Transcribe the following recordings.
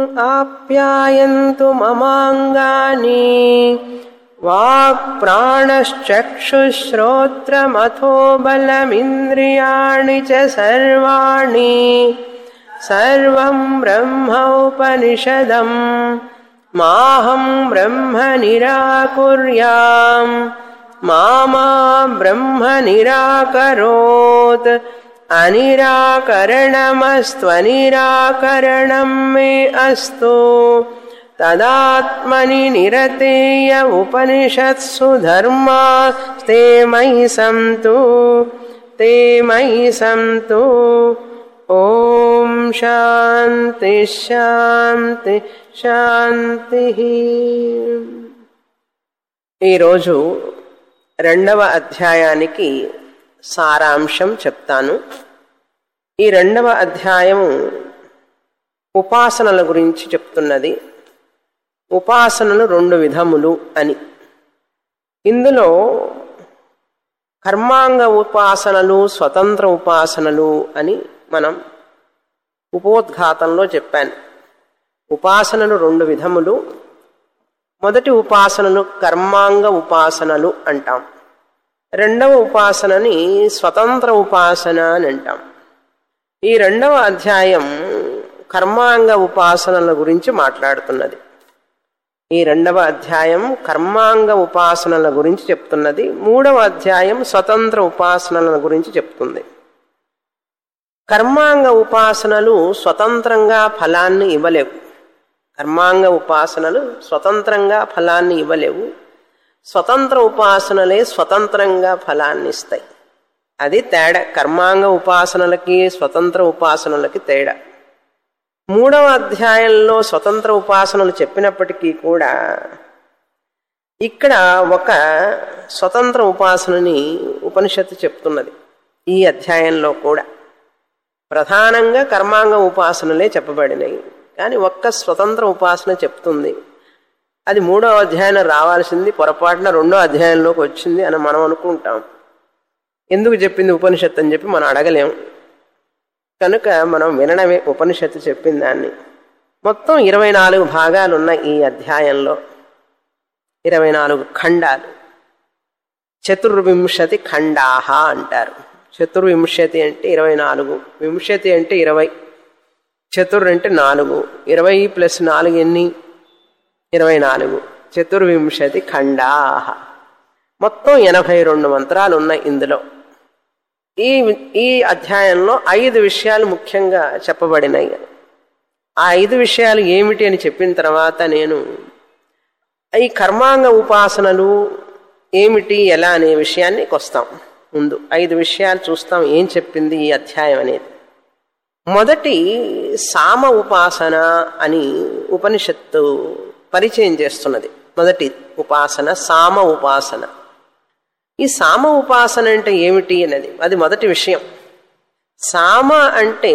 आप्यायन्तु ममाङ्गानि वाक्प्राणश्चक्षुश्रोत्रमथो बलमिन्द्रियाणि च सर्वाणि सर्वं ब्रह्मोपनिषदम् माहं ब्रह्म निराकुर्याम् मा मा ब्रह्म निराकरोत् अनिराकरणमस्त्वनिराकरणं मे अस्तु तदात्मनि निरतेय उपनिषत्सु धर्मा ते मयि सन्तु ते मयि सन्तु ॐ शान्ति శాంతి శాంతి ఈరోజు రెండవ అధ్యాయానికి సారాంశం చెప్తాను ఈ రెండవ అధ్యాయము ఉపాసనల గురించి చెప్తున్నది ఉపాసనలు రెండు విధములు అని ఇందులో కర్మాంగ ఉపాసనలు స్వతంత్ర ఉపాసనలు అని మనం ఉపోద్ఘాతంలో చెప్పాను ఉపాసనలు రెండు విధములు మొదటి ఉపాసనలు కర్మాంగ ఉపాసనలు అంటాం రెండవ ఉపాసనని స్వతంత్ర ఉపాసన అని అంటాం ఈ రెండవ అధ్యాయం కర్మాంగ ఉపాసనల గురించి మాట్లాడుతున్నది ఈ రెండవ అధ్యాయం కర్మాంగ ఉపాసనల గురించి చెప్తున్నది మూడవ అధ్యాయం స్వతంత్ర ఉపాసనల గురించి చెప్తుంది కర్మాంగ ఉపాసనలు స్వతంత్రంగా ఫలాన్ని ఇవ్వలేవు కర్మాంగ ఉపాసనలు స్వతంత్రంగా ఫలాన్ని ఇవ్వలేవు స్వతంత్ర ఉపాసనలే స్వతంత్రంగా ఫలాన్ని ఇస్తాయి అది తేడా కర్మాంగ ఉపాసనలకి స్వతంత్ర ఉపాసనలకి తేడా మూడవ అధ్యాయంలో స్వతంత్ర ఉపాసనలు చెప్పినప్పటికీ కూడా ఇక్కడ ఒక స్వతంత్ర ఉపాసనని ఉపనిషత్తు చెప్తున్నది ఈ అధ్యాయంలో కూడా ప్రధానంగా కర్మాంగ ఉపాసనలే చెప్పబడినాయి కానీ ఒక్క స్వతంత్ర ఉపాసన చెప్తుంది అది మూడో అధ్యాయంలో రావాల్సింది పొరపాటున రెండో అధ్యాయంలోకి వచ్చింది అని మనం అనుకుంటాం ఎందుకు చెప్పింది ఉపనిషత్తు అని చెప్పి మనం అడగలేము కనుక మనం వినడమే ఉపనిషత్తు చెప్పిన దాన్ని మొత్తం ఇరవై నాలుగు భాగాలు ఉన్నాయి ఈ అధ్యాయంలో ఇరవై నాలుగు ఖండాలు చతుర్వింశతి ఖండాహ అంటారు చతుర్వింశతి అంటే ఇరవై నాలుగు వింశతి అంటే ఇరవై చతుర్ అంటే నాలుగు ఇరవై ప్లస్ నాలుగు ఎన్ని ఇరవై నాలుగు చతుర్వింశతి ఖండాహ మొత్తం ఎనభై రెండు మంత్రాలు ఉన్నాయి ఇందులో ఈ ఈ అధ్యాయంలో ఐదు విషయాలు ముఖ్యంగా చెప్పబడినాయి ఆ ఐదు విషయాలు ఏమిటి అని చెప్పిన తర్వాత నేను ఈ కర్మాంగ ఉపాసనలు ఏమిటి ఎలా అనే విషయాన్ని వస్తాం ముందు ఐదు విషయాలు చూస్తాం ఏం చెప్పింది ఈ అధ్యాయం అనేది మొదటి సామ ఉపాసన అని ఉపనిషత్తు పరిచయం చేస్తున్నది మొదటి ఉపాసన సామ ఉపాసన ఈ సామ ఉపాసన అంటే ఏమిటి అన్నది అది మొదటి విషయం సామ అంటే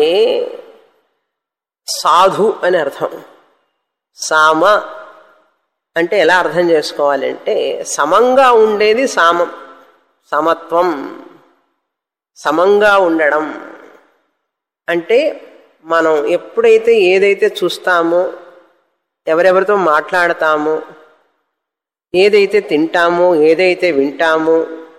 సాధు అని అర్థం సామ అంటే ఎలా అర్థం చేసుకోవాలంటే సమంగా ఉండేది సామం సమత్వం సమంగా ఉండడం అంటే మనం ఎప్పుడైతే ఏదైతే చూస్తామో ఎవరెవరితో మాట్లాడతామో ఏదైతే తింటామో ఏదైతే వింటామో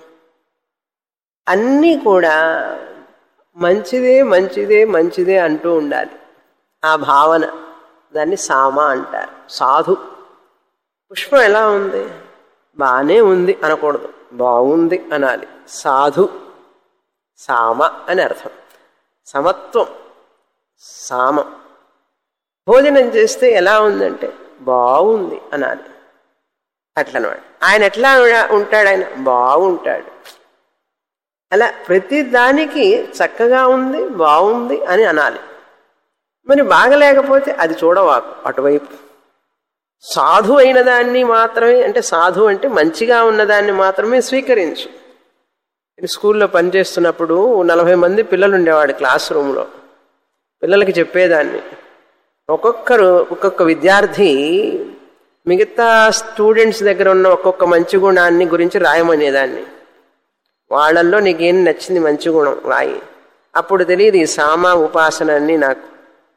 అన్నీ కూడా మంచిదే మంచిదే మంచిదే అంటూ ఉండాలి ఆ భావన దాన్ని సామ అంటారు సాధు పుష్పం ఎలా ఉంది బాగానే ఉంది అనకూడదు బాగుంది అనాలి సాధు సామ అని అర్థం సమత్వం సామం భోజనం చేస్తే ఎలా ఉందంటే బాగుంది అనాలి అట్లనమాట ఆయన ఎట్లా ఉంటాడు ఆయన బాగుంటాడు అలా ప్రతి దానికి చక్కగా ఉంది బాగుంది అని అనాలి మరి బాగలేకపోతే అది చూడవాకు అటువైపు సాధు అయిన దాన్ని మాత్రమే అంటే సాధు అంటే మంచిగా ఉన్నదాన్ని మాత్రమే స్వీకరించు నేను స్కూల్లో పనిచేస్తున్నప్పుడు నలభై మంది పిల్లలు ఉండేవాడు క్లాస్ రూమ్లో పిల్లలకి చెప్పేదాన్ని ఒక్కొక్కరు ఒక్కొక్క విద్యార్థి మిగతా స్టూడెంట్స్ దగ్గర ఉన్న ఒక్కొక్క మంచి గుణాన్ని గురించి రాయమనేదాన్ని వాళ్ళల్లో నీకేం నచ్చింది మంచి గుణం రాయి అప్పుడు తెలియదు ఈ సామా ఉపాసన అన్ని నాకు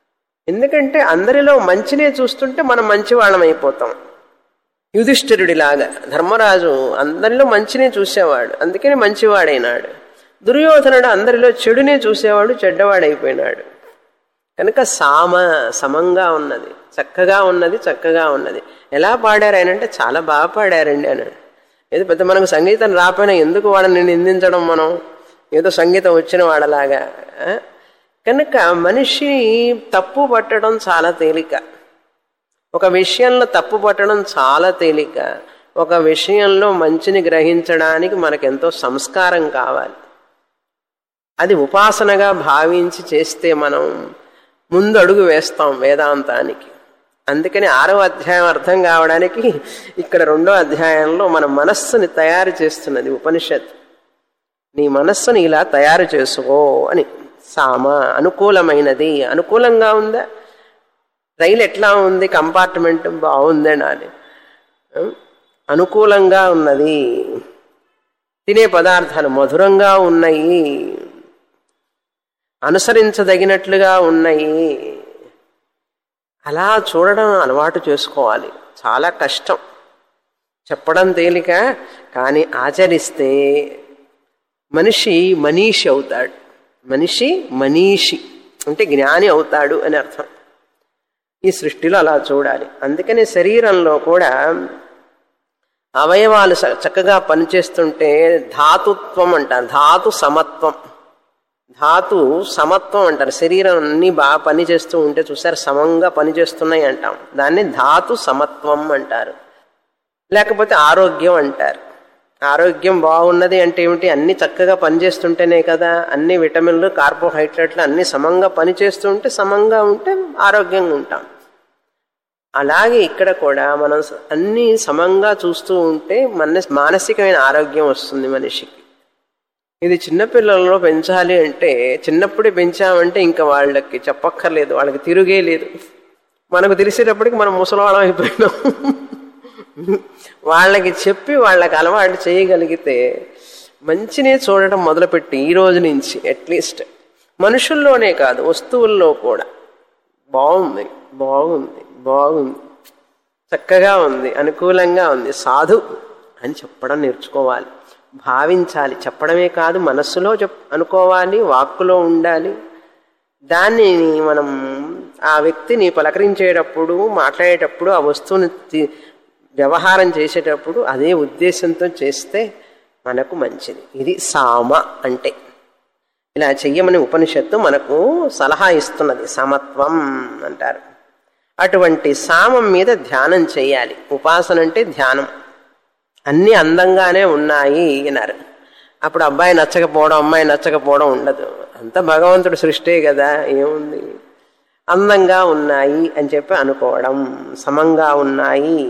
ఎందుకంటే అందరిలో మంచినే చూస్తుంటే మనం మంచి వాళ్ళం అయిపోతాం యుధిష్ఠిరుడిలాగా ధర్మరాజు అందరిలో మంచినే చూసేవాడు అందుకని మంచివాడైనాడు దుర్యోధనుడు అందరిలో చెడునే చూసేవాడు చెడ్డవాడైపోయినాడు కనుక సామ సమంగా ఉన్నది చక్కగా ఉన్నది చక్కగా ఉన్నది ఎలా పాడారు ఆయన అంటే చాలా బాగా పాడారండి అన్నాడు ఏదో పెద్ద మనకు సంగీతం రాపోయినా ఎందుకు వాళ్ళని నిందించడం మనం ఏదో సంగీతం వచ్చిన వాడలాగా ఆ? కనుక మనిషి తప్పు పట్టడం చాలా తేలిక ఒక విషయంలో తప్పు పట్టడం చాలా తేలిక ఒక విషయంలో మంచిని గ్రహించడానికి మనకెంతో సంస్కారం కావాలి అది ఉపాసనగా భావించి చేస్తే మనం ముందు అడుగు వేస్తాం వేదాంతానికి అందుకని ఆరో అధ్యాయం అర్థం కావడానికి ఇక్కడ రెండో అధ్యాయంలో మన మనస్సుని తయారు చేస్తున్నది ఉపనిషత్ నీ మనస్సుని ఇలా తయారు చేసుకో అని సామ అనుకూలమైనది అనుకూలంగా ఉందా రైలు ఎట్లా ఉంది కంపార్ట్మెంట్ బాగుంది అనాలి అనుకూలంగా ఉన్నది తినే పదార్థాలు మధురంగా ఉన్నాయి అనుసరించదగినట్లుగా ఉన్నాయి అలా చూడడం అలవాటు చేసుకోవాలి చాలా కష్టం చెప్పడం తేలిక కానీ ఆచరిస్తే మనిషి మనీషి అవుతాడు మనిషి మనీషి అంటే జ్ఞాని అవుతాడు అని అర్థం ఈ సృష్టిలో అలా చూడాలి అందుకని శరీరంలో కూడా అవయవాలు స- చక్కగా పనిచేస్తుంటే ధాతుత్వం అంటారు ధాతు సమత్వం ధాతు సమత్వం అంటారు శరీరం అన్ని బాగా పనిచేస్తూ ఉంటే చూసారు సమంగా పనిచేస్తున్నాయి అంటాం దాన్ని ధాతు సమత్వం అంటారు లేకపోతే ఆరోగ్యం అంటారు ఆరోగ్యం బాగున్నది అంటే ఏమిటి అన్ని చక్కగా పనిచేస్తుంటేనే కదా అన్ని విటమిన్లు కార్బోహైడ్రేట్లు అన్ని సమంగా పనిచేస్తూ ఉంటే సమంగా ఉంటే ఆరోగ్యంగా ఉంటాం అలాగే ఇక్కడ కూడా మనం స- అన్ని సమంగా చూస్తూ ఉంటే మన మానసికమైన ఆరోగ్యం వస్తుంది మనిషికి ఇది చిన్నపిల్లలలో పెంచాలి అంటే చిన్నప్పుడే పెంచామంటే ఇంకా వాళ్ళకి చెప్పక్కర్లేదు వాళ్ళకి తిరుగే లేదు మనకు తెలిసేటప్పటికి మనం ముసలివాళ్ళం అయిపోయినాం వాళ్ళకి చెప్పి వాళ్ళకి అలవాటు చేయగలిగితే మంచినే చూడటం మొదలుపెట్టి ఈ రోజు నుంచి అట్లీస్ట్ మనుషుల్లోనే కాదు వస్తువుల్లో కూడా బాగుంది బాగుంది బాగుంది చక్కగా ఉంది అనుకూలంగా ఉంది సాధు అని చెప్పడం నేర్చుకోవాలి భావించాలి చెప్పడమే కాదు మనస్సులో చెప్ అనుకోవాలి వాక్కులో ఉండాలి దాన్ని మనం ఆ వ్యక్తిని పలకరించేటప్పుడు మాట్లాడేటప్పుడు ఆ వస్తువుని తి- వ్యవహారం చేసేటప్పుడు అదే ఉద్దేశంతో చేస్తే మనకు మంచిది ఇది సామ అంటే ఇలా చెయ్యమని ఉపనిషత్తు మనకు సలహా ఇస్తున్నది సమత్వం అంటారు అటువంటి సామం మీద ధ్యానం చేయాలి ఉపాసన అంటే ధ్యానం అన్నీ అందంగానే ఉన్నాయి అన్నారు అప్పుడు అబ్బాయి నచ్చకపోవడం అమ్మాయి నచ్చకపోవడం ఉండదు అంత భగవంతుడి సృష్టే కదా ఏముంది అందంగా ఉన్నాయి అని చెప్పి అనుకోవడం సమంగా ఉన్నాయి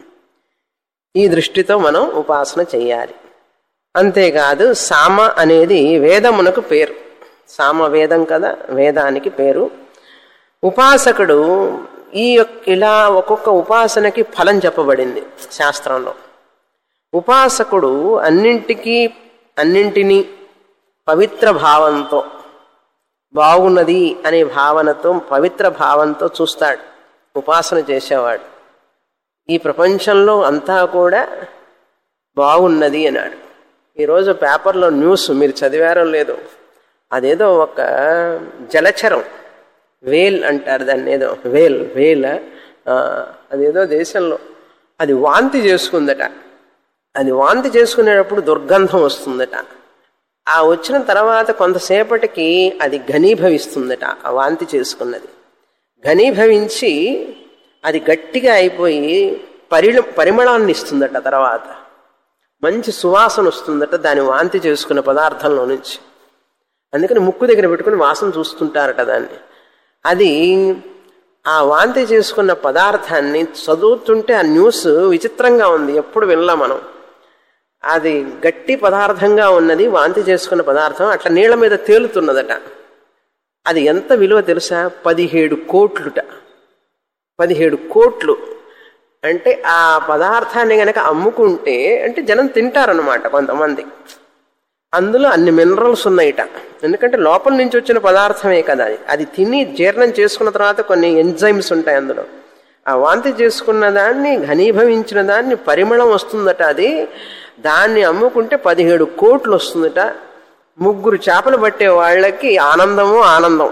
ఈ దృష్టితో మనం ఉపాసన చేయాలి అంతేకాదు సామ అనేది వేదమునకు పేరు సామ వేదం కదా వేదానికి పేరు ఉపాసకుడు ఈ యొక్క- ఇలా ఒక్కొక్క ఉపాసనకి ఫలం చెప్పబడింది శాస్త్రంలో ఉపాసకుడు అన్నింటికీ అన్నింటినీ పవిత్ర భావంతో బాగున్నది అనే భావనతో పవిత్ర భావంతో చూస్తాడు ఉపాసన చేసేవాడు ఈ ప్రపంచంలో అంతా కూడా బాగున్నది అన్నాడు ఈరోజు పేపర్లో న్యూస్ మీరు చదివారో లేదో అదేదో ఒక జలచరం వేల్ అంటారు దాన్ని ఏదో వేల్ వేల్ ఆ, అదేదో దేశంలో అది వాంతి చేసుకుందట అది వాంతి చేసుకునేటప్పుడు దుర్గంధం వస్తుందట ఆ వచ్చిన తర్వాత కొంతసేపటికి అది ఘనీభవిస్తుందట ఆ వాంతి చేసుకున్నది ఘనీభవించి అది గట్టిగా అయిపోయి పరిణ పరిమళాన్ని ఇస్తుందట తర్వాత మంచి సువాసన వస్తుందట దాని వాంతి చేసుకున్న పదార్థంలో నుంచి అందుకని ముక్కు దగ్గర పెట్టుకుని వాసన చూస్తుంటారట దాన్ని అది ఆ వాంతి చేసుకున్న పదార్థాన్ని చదువుతుంటే ఆ న్యూస్ విచిత్రంగా ఉంది ఎప్పుడు వినలా మనం అది గట్టి పదార్థంగా ఉన్నది వాంతి చేసుకున్న పదార్థం అట్లా నీళ్ల మీద తేలుతున్నదట అది ఎంత విలువ తెలుసా పదిహేడు కోట్లుట పదిహేడు కోట్లు అంటే ఆ పదార్థాన్ని గనక అమ్ముకుంటే అంటే జనం తింటారనమాట కొంతమంది అందులో అన్ని మినరల్స్ ఉన్నాయిట ఎందుకంటే లోపల నుంచి వచ్చిన పదార్థమే కదా అది అది తిని జీర్ణం చేసుకున్న తర్వాత కొన్ని ఎంజైమ్స్ ఉంటాయి అందులో ఆ వాంతి చేసుకున్న దాన్ని ఘనీభవించిన దాన్ని పరిమళం వస్తుందట అది దాన్ని అమ్ముకుంటే పదిహేడు కోట్లు వస్తుందట ముగ్గురు చేపలు పట్టే వాళ్ళకి ఆనందము ఆనందం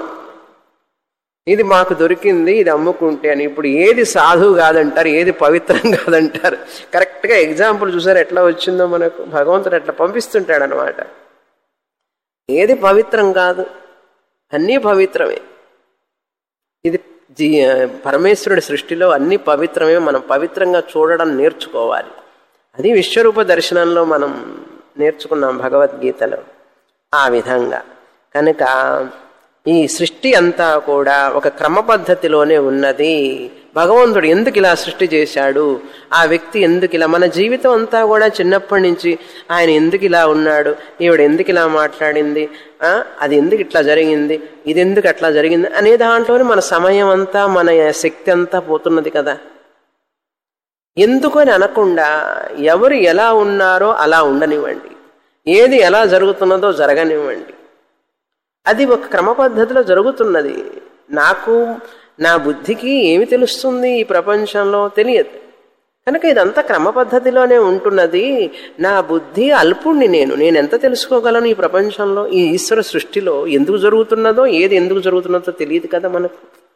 ఇది మాకు దొరికింది ఇది అమ్ముకుంటే అని ఇప్పుడు ఏది సాధువు కాదంటారు ఏది పవిత్రం కాదంటారు కరెక్ట్గా ఎగ్జాంపుల్ చూసారు ఎట్లా వచ్చిందో మనకు భగవంతుడు ఎట్లా పంపిస్తుంటాడు అనమాట ఏది పవిత్రం కాదు అన్నీ పవిత్రమే ఇది జీ పరమేశ్వరుడి సృష్టిలో అన్ని పవిత్రమే మనం పవిత్రంగా చూడడం నేర్చుకోవాలి అది విశ్వరూప దర్శనంలో మనం నేర్చుకున్నాం భగవద్గీతలో ఆ విధంగా కనుక ఈ సృష్టి అంతా కూడా ఒక క్రమ పద్ధతిలోనే ఉన్నది భగవంతుడు ఎందుకు ఇలా సృష్టి చేశాడు ఆ వ్యక్తి ఎందుకు ఇలా మన జీవితం అంతా కూడా చిన్నప్పటి నుంచి ఆయన ఎందుకు ఇలా ఉన్నాడు ఈవిడ ఎందుకు ఇలా మాట్లాడింది ఆ, అది ఎందుకు ఇట్లా జరిగింది ఇది ఎందుకు అట్లా జరిగింది అనే దాంట్లోనే మన సమయం అంతా మన శక్తి అంతా పోతున్నది కదా ఎందుకు అని అనకుండా ఎవరు ఎలా ఉన్నారో అలా ఉండనివ్వండి ఏది ఎలా జరుగుతున్నదో జరగనివ్వండి అది ఒక క్రమ పద్ధతిలో జరుగుతున్నది నాకు నా బుద్ధికి ఏమి తెలుస్తుంది ఈ ప్రపంచంలో తెలియదు కనుక ఇదంతా క్రమ పద్ధతిలోనే ఉంటున్నది నా బుద్ధి అల్పుణ్ణి నేను నేను ఎంత తెలుసుకోగలను ఈ ప్రపంచంలో ఈ ఈశ్వర సృష్టిలో ఎందుకు జరుగుతున్నదో ఏది ఎందుకు జరుగుతున్నదో తెలియదు కదా మనకు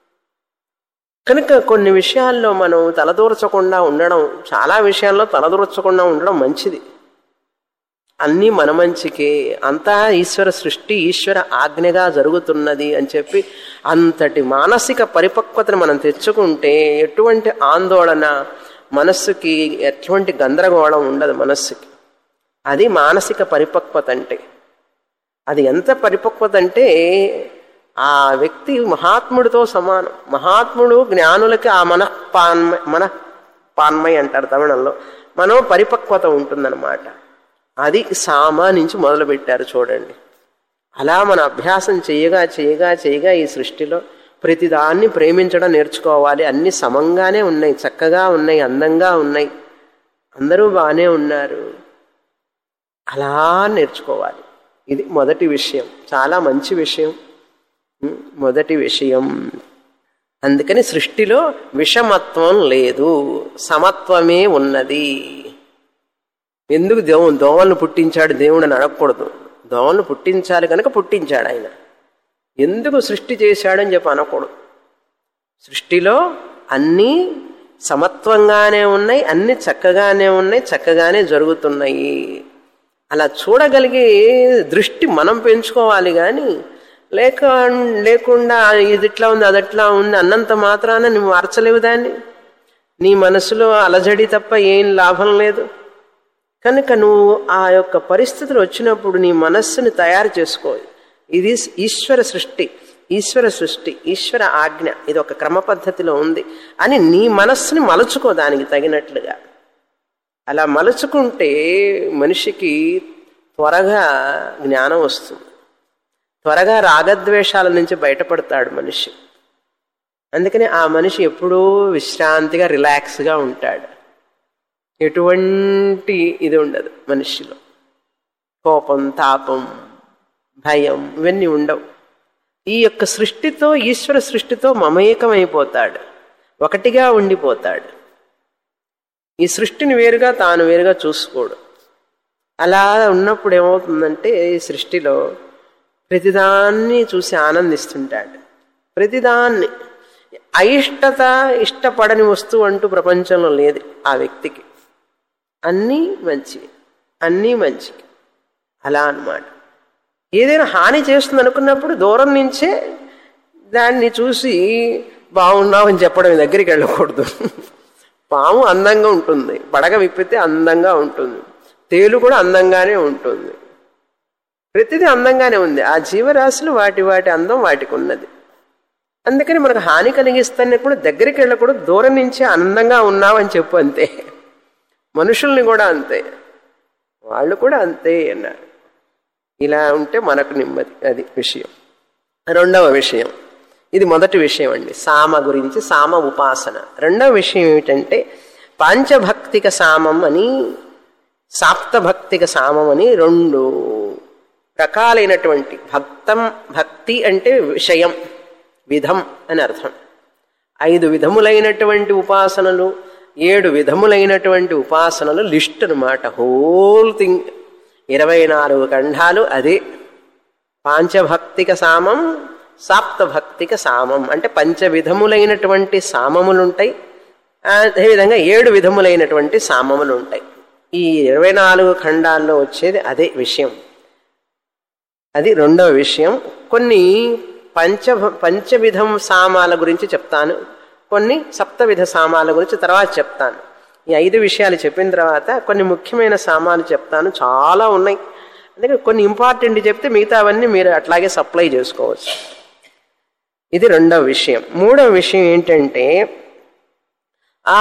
కనుక కొన్ని విషయాల్లో మనం తలదూర్చకుండా ఉండడం చాలా విషయాల్లో తలదూర్చకుండా ఉండడం మంచిది అన్నీ మన మంచికే అంతా ఈశ్వర సృష్టి ఈశ్వర ఆజ్ఞగా జరుగుతున్నది అని చెప్పి అంతటి మానసిక పరిపక్వతను మనం తెచ్చుకుంటే ఎటువంటి ఆందోళన మనస్సుకి ఎటువంటి గందరగోళం ఉండదు మనస్సుకి అది మానసిక పరిపక్వత అంటే అది ఎంత పరిపక్వత అంటే ఆ వ్యక్తి మహాత్ముడితో సమానం మహాత్ముడు జ్ఞానులకి ఆ మనఃపాన్మయ మనఃపాన్మయ అంటారు తమిళంలో మనో పరిపక్వత ఉంటుందన్నమాట అది సామ నుంచి మొదలుపెట్టారు చూడండి అలా మన అభ్యాసం చేయగా చేయగా చేయగా ఈ సృష్టిలో ప్రతిదాన్ని ప్రేమించడం నేర్చుకోవాలి అన్ని సమంగానే ఉన్నాయి చక్కగా ఉన్నాయి అందంగా ఉన్నాయి అందరూ బాగానే ఉన్నారు అలా నేర్చుకోవాలి ఇది మొదటి విషయం చాలా మంచి విషయం ఉం, మొదటి విషయం అందుకని సృష్టిలో విషమత్వం లేదు సమత్వమే ఉన్నది ఎందుకు దేవు దోమలను పుట్టించాడు దేవుడు అని అడగకూడదు దోమలను పుట్టించాలి కనుక పుట్టించాడు ఆయన ఎందుకు సృష్టి చేశాడని చెప్పి అనకూడదు సృష్టిలో అన్నీ సమత్వంగానే ఉన్నాయి అన్ని చక్కగానే ఉన్నాయి చక్కగానే జరుగుతున్నాయి అలా చూడగలిగే దృష్టి మనం పెంచుకోవాలి కానీ లేక లేకుండా ఇది ఇట్లా ఉంది అది అట్లా ఉంది అన్నంత మాత్రాన నువ్వు మార్చలేవు దాన్ని నీ మనసులో అలజడి తప్ప ఏం లాభం లేదు కనుక నువ్వు ఆ యొక్క పరిస్థితులు వచ్చినప్పుడు నీ మనస్సుని తయారు చేసుకో ఇది ఈశ్వర సృష్టి ఈశ్వర సృష్టి ఈశ్వర ఆజ్ఞ ఇది ఒక క్రమ పద్ధతిలో ఉంది అని నీ మనస్సుని మలుచుకో దానికి తగినట్లుగా అలా మలుచుకుంటే మనిషికి త్వరగా జ్ఞానం వస్తుంది త్వరగా రాగద్వేషాల నుంచి బయటపడతాడు మనిషి అందుకని ఆ మనిషి ఎప్పుడూ విశ్రాంతిగా రిలాక్స్గా ఉంటాడు ఎటువంటి ఇది ఉండదు మనిషిలో కోపం తాపం భయం ఇవన్నీ ఉండవు ఈ యొక్క సృష్టితో ఈశ్వర సృష్టితో మమేకమైపోతాడు ఒకటిగా ఉండిపోతాడు ఈ సృష్టిని వేరుగా తాను వేరుగా చూసుకోడు అలా ఉన్నప్పుడు ఏమవుతుందంటే ఈ సృష్టిలో ప్రతిదాన్ని చూసి ఆనందిస్తుంటాడు ప్రతిదాన్ని అయిష్టత ఇష్టపడని వస్తువు అంటూ ప్రపంచంలో లేదు ఆ వ్యక్తికి అన్నీ మంచివి అన్నీ మంచివి అలా అన్నమాట ఏదైనా హాని చేస్తుంది అనుకున్నప్పుడు దూరం నుంచే దాన్ని చూసి బాగున్నావు అని చెప్పడం దగ్గరికి వెళ్ళకూడదు పాము అందంగా ఉంటుంది పడగ విప్పితే అందంగా ఉంటుంది తేలు కూడా అందంగానే ఉంటుంది ప్రతిదీ అందంగానే ఉంది ఆ జీవరాశులు వాటి వాటి అందం వాటికి ఉన్నది అందుకని మనకు హాని కలిగిస్తున్నప్పుడు దగ్గరికి వెళ్ళకూడదు దూరం నుంచి అందంగా ఉన్నావని చెప్పు అంతే మనుషుల్ని కూడా అంతే వాళ్ళు కూడా అంతే అన్నారు ఇలా ఉంటే మనకు నెమ్మది అది విషయం రెండవ విషయం ఇది మొదటి విషయం అండి సామ గురించి సామ ఉపాసన రెండవ విషయం ఏమిటంటే పాంచభక్తిక సామం అని సాప్తభక్తిక సామం అని రెండు రకాలైనటువంటి భక్తం భక్తి అంటే విషయం విధం అని అర్థం ఐదు విధములైనటువంటి ఉపాసనలు ఏడు విధములైనటువంటి ఉపాసనలు లిస్ట్ అనమాట హోల్ థింగ్ ఇరవై నాలుగు ఖండాలు అదే పాంచభక్తిక సామం సాప్తభక్తిక సామం అంటే పంచ విధములైనటువంటి సామములుంటాయి అదేవిధంగా ఏడు విధములైనటువంటి సామములు ఉంటాయి ఈ ఇరవై నాలుగు ఖండాల్లో వచ్చేది అదే విషయం అది రెండవ విషయం కొన్ని పంచ పంచవిధం సామాల గురించి చెప్తాను కొన్ని సప్తవిధ సామాల గురించి తర్వాత చెప్తాను ఈ ఐదు విషయాలు చెప్పిన తర్వాత కొన్ని ముఖ్యమైన సామాలు చెప్తాను చాలా ఉన్నాయి అందుకే కొన్ని ఇంపార్టెంట్ చెప్తే మిగతా అవన్నీ మీరు అట్లాగే సప్లై చేసుకోవచ్చు ఇది రెండవ విషయం మూడవ విషయం ఏంటంటే ఆ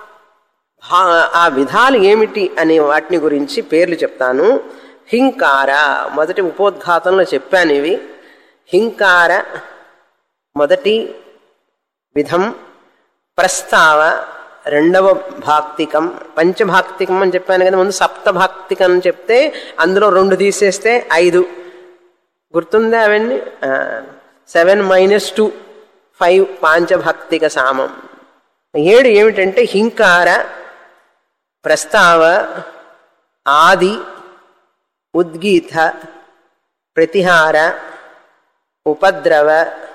భా- ఆ విధాలు ఏమిటి అనే వాటిని గురించి పేర్లు చెప్తాను హింకార మొదటి ఉపోద్ఘాతంలో చెప్పాను ఇవి హింకార మొదటి విధం ప్రస్తావ రెండవ భాక్తికం పంచభాక్తికం అని చెప్పాను కదా ముందు సప్తభాక్తికం అని చెప్తే అందులో రెండు తీసేస్తే ఐదు గుర్తుందా అవన్నీ సెవెన్ మైనస్ టూ ఫైవ్ పాంచభక్తిక సామం ఏడు ఏమిటంటే హింకార ప్రస్తావ ఆది ఉద్గీత ప్రతిహార ఉపద్రవ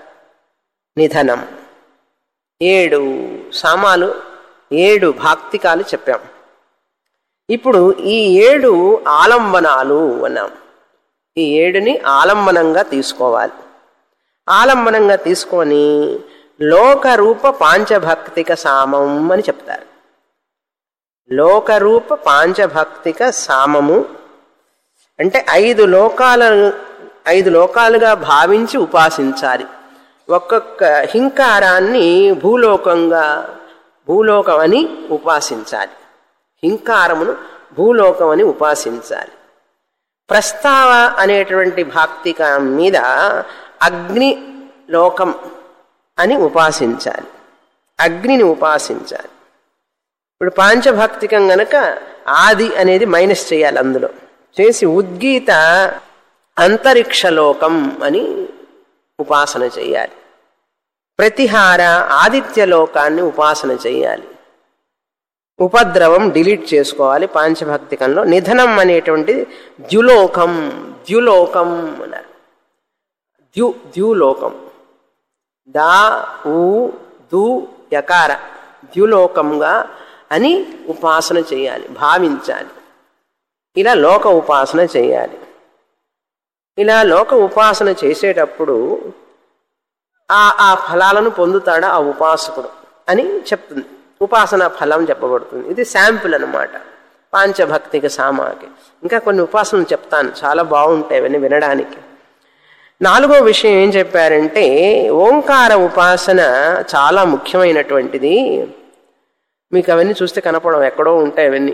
నిధనం ఏడు సామాలు ఏడు భాక్తికాలు చెప్పాం ఇప్పుడు ఈ ఏడు ఆలంబనాలు అన్నాం ఈ ఏడుని ఆలంబనంగా తీసుకోవాలి ఆలంబనంగా తీసుకొని లోకరూప పాంచభక్తిక సామం అని చెప్తారు లోకరూప పాంచభక్తిక సామము అంటే ఐదు లోకాల ఐదు లోకాలుగా భావించి ఉపాసించాలి ఒక్కొక్క హింకారాన్ని భూలోకంగా భూలోకం అని ఉపాసించాలి హింకారమును భూలోకం అని ఉపాసించాలి ప్రస్తావ అనేటువంటి భాక్తిక మీద అగ్ని లోకం అని ఉపాసించాలి అగ్నిని ఉపాసించాలి ఇప్పుడు పాంచభక్తికం గనక ఆది అనేది మైనస్ చేయాలి అందులో చేసి ఉద్గీత అంతరిక్షలోకం అని ఉపాసన చేయాలి ప్రతిహార ఆదిత్యలోకాన్ని ఉపాసన చేయాలి ఉపద్రవం డిలీట్ చేసుకోవాలి పాంచభక్తికంలో నిధనం అనేటువంటిది ద్యులోకం ద్యులోకం అన్నారు ద్యు ద్యులోకం దా ఊ దు యకార ద్యులోకంగా అని ఉపాసన చేయాలి భావించాలి ఇలా లోక ఉపాసన చేయాలి ఇలా లోక ఉపాసన చేసేటప్పుడు ఆ ఆ ఫలాలను పొందుతాడు ఆ ఉపాసకుడు అని చెప్తుంది ఉపాసన ఫలం చెప్పబడుతుంది ఇది శాంపుల్ అనమాట పాంచభక్తిక సామాకి ఇంకా కొన్ని ఉపాసనలు చెప్తాను చాలా బాగుంటాయి అవన్నీ వినడానికి నాలుగో విషయం ఏం చెప్పారంటే ఓంకార ఉపాసన చాలా ముఖ్యమైనటువంటిది మీకు అవన్నీ చూస్తే కనపడం ఎక్కడో ఉంటాయి అవన్నీ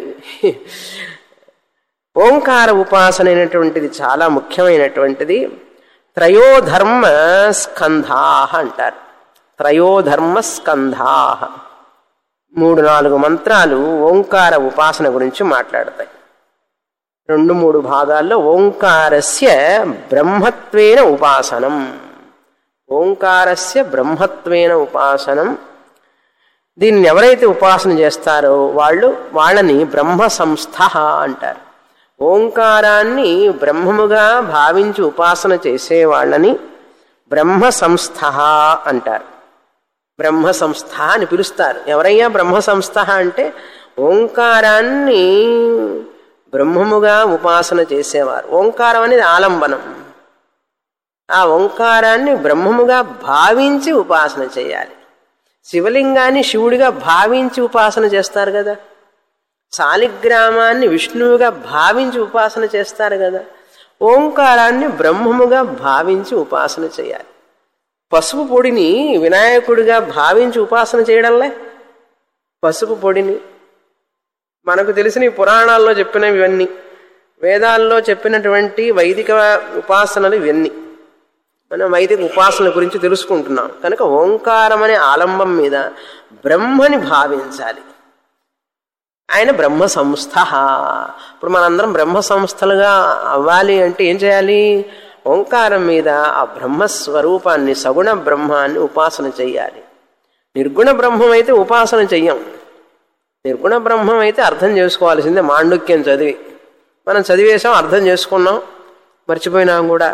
ఓంకార ఉపాసన అయినటువంటిది చాలా ముఖ్యమైనటువంటిది త్రయోధర్మ స్కంధా అంటారు త్రయోధర్మ స్కంధా మూడు నాలుగు మంత్రాలు ఓంకార ఉపాసన గురించి మాట్లాడతాయి రెండు మూడు భాగాల్లో ఓంకారస్య బ్రహ్మత్వేన ఉపాసనం ఓంకారస్య బ్రహ్మత్వేన ఉపాసనం దీన్ని ఎవరైతే ఉపాసన చేస్తారో వాళ్ళు వాళ్ళని బ్రహ్మ సంస్థ అంటారు ఓంకారాన్ని బ్రహ్మముగా భావించి ఉపాసన చేసే వాళ్ళని బ్రహ్మ సంస్థ అంటారు బ్రహ్మ సంస్థ అని పిలుస్తారు ఎవరయ్యా బ్రహ్మ సంస్థ అంటే ఓంకారాన్ని బ్రహ్మముగా ఉపాసన చేసేవారు ఓంకారం అనేది ఆలంబనం ఆ ఓంకారాన్ని బ్రహ్మముగా భావించి ఉపాసన చేయాలి శివలింగాన్ని శివుడిగా భావించి ఉపాసన చేస్తారు కదా శాలిగ్రామాన్ని విష్ణువుగా భావించి ఉపాసన చేస్తారు కదా ఓంకారాన్ని బ్రహ్మముగా భావించి ఉపాసన చేయాలి పసుపు పొడిని వినాయకుడిగా భావించి ఉపాసన చేయడంలే పసుపు పొడిని మనకు తెలిసిన ఈ పురాణాల్లో చెప్పినవి ఇవన్నీ వేదాల్లో చెప్పినటువంటి వైదిక ఉపాసనలు ఇవన్నీ మనం వైదిక ఉపాసనల గురించి తెలుసుకుంటున్నాం కనుక ఓంకారం అనే ఆలంబం మీద బ్రహ్మని భావించాలి ఆయన బ్రహ్మ సంస్థ ఇప్పుడు మనందరం బ్రహ్మ సంస్థలుగా అవ్వాలి అంటే ఏం చేయాలి ఓంకారం మీద ఆ బ్రహ్మస్వరూపాన్ని సగుణ బ్రహ్మాన్ని ఉపాసన చెయ్యాలి నిర్గుణ బ్రహ్మం అయితే ఉపాసన చెయ్యం నిర్గుణ బ్రహ్మం అయితే అర్థం చేసుకోవాల్సిందే మాండుక్యం చదివి మనం చదివేసాం అర్థం చేసుకున్నాం మర్చిపోయినాం కూడా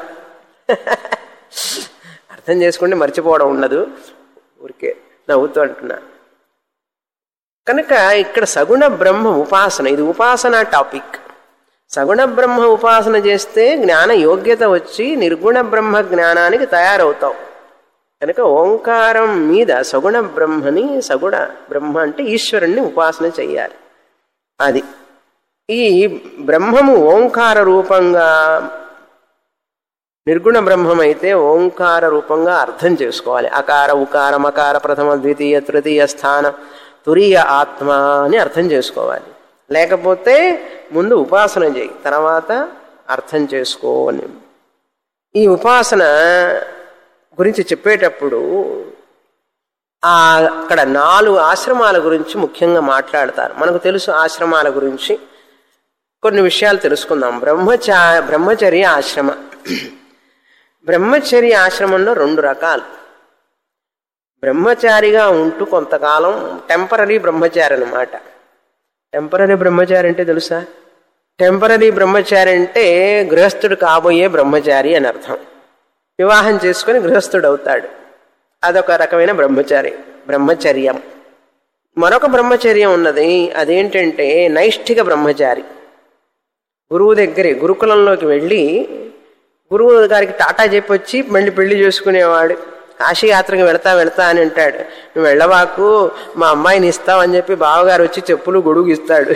అర్థం చేసుకుంటే మర్చిపోవడం ఉండదు ఊరికే నవ్వుతూ అంటున్నా కనుక ఇక్కడ సగుణ బ్రహ్మ ఉపాసన ఇది ఉపాసన టాపిక్ సగుణ బ్రహ్మ ఉపాసన చేస్తే జ్ఞాన యోగ్యత వచ్చి నిర్గుణ బ్రహ్మ జ్ఞానానికి తయారవుతాం కనుక ఓంకారం మీద సగుణ బ్రహ్మని సగుణ బ్రహ్మ అంటే ఈశ్వరుణ్ణి ఉపాసన చెయ్యాలి అది ఈ బ్రహ్మము ఓంకార రూపంగా నిర్గుణ బ్రహ్మం అయితే ఓంకార రూపంగా అర్థం చేసుకోవాలి అకార ఉకార మకార ప్రథమ ద్వితీయ తృతీయ స్థాన తురీయ ఆత్మ అని అర్థం చేసుకోవాలి లేకపోతే ముందు ఉపాసన చేయి తర్వాత అర్థం చేసుకో అని ఈ ఉపాసన గురించి చెప్పేటప్పుడు ఆ అక్కడ నాలుగు ఆశ్రమాల గురించి ముఖ్యంగా మాట్లాడతారు మనకు తెలుసు ఆశ్రమాల గురించి కొన్ని విషయాలు తెలుసుకుందాం బ్రహ్మచా బ్రహ్మచర్య ఆశ్రమ బ్రహ్మచర్య ఆశ్రమంలో రెండు రకాలు బ్రహ్మచారిగా ఉంటూ కొంతకాలం టెంపరీ బ్రహ్మచారి అనమాట టెంపరీ బ్రహ్మచారి అంటే తెలుసా టెంపరీ బ్రహ్మచారి అంటే గృహస్థుడు కాబోయే బ్రహ్మచారి అని అర్థం వివాహం చేసుకుని గృహస్థుడు అవుతాడు అదొక రకమైన బ్రహ్మచారి బ్రహ్మచర్యం మరొక బ్రహ్మచర్యం ఉన్నది అదేంటంటే నైష్ఠిక బ్రహ్మచారి గురువు దగ్గరే గురుకులంలోకి వెళ్ళి గురువు గారికి టాటా చెప్పొచ్చి మళ్ళీ పెళ్లి చేసుకునేవాడు కాశీయాత్రకు వెళతా వెళతా అని అంటాడు నువ్వు వెళ్ళవాకు మా అమ్మాయిని ఇస్తావని చెప్పి బావగారు వచ్చి చెప్పులు గొడుగు ఇస్తాడు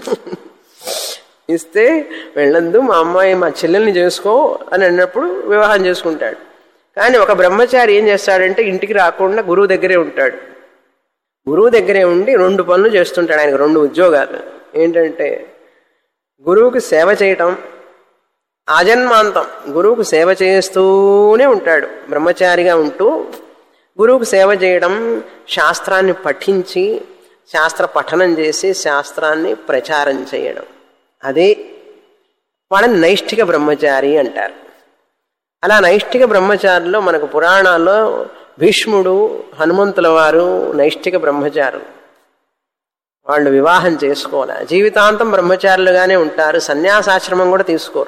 ఇస్తే వెళ్ళందు మా అమ్మాయి మా చెల్లెల్ని చేసుకో అని అన్నప్పుడు వివాహం చేసుకుంటాడు కానీ ఒక బ్రహ్మచారి ఏం చేస్తాడంటే ఇంటికి రాకుండా గురువు దగ్గరే ఉంటాడు గురువు దగ్గరే ఉండి రెండు పనులు చేస్తుంటాడు ఆయనకు రెండు ఉద్యోగాలు ఏంటంటే గురువుకి సేవ చేయటం ఆజన్మాంతం గురువుకు సేవ చేస్తూనే ఉంటాడు బ్రహ్మచారిగా ఉంటూ గురువుకు సేవ చేయడం శాస్త్రాన్ని పఠించి శాస్త్ర పఠనం చేసి శాస్త్రాన్ని ప్రచారం చేయడం అదే వాళ్ళని నైష్ఠిక బ్రహ్మచారి అంటారు అలా నైష్ఠిక బ్రహ్మచారిలో మనకు పురాణాల్లో భీష్ముడు హనుమంతుల వారు నైష్ఠిక బ్రహ్మచారులు వాళ్ళు వివాహం చేసుకోవాలి జీవితాంతం బ్రహ్మచారులుగానే ఉంటారు సన్యాసాశ్రమం కూడా తీసుకోరు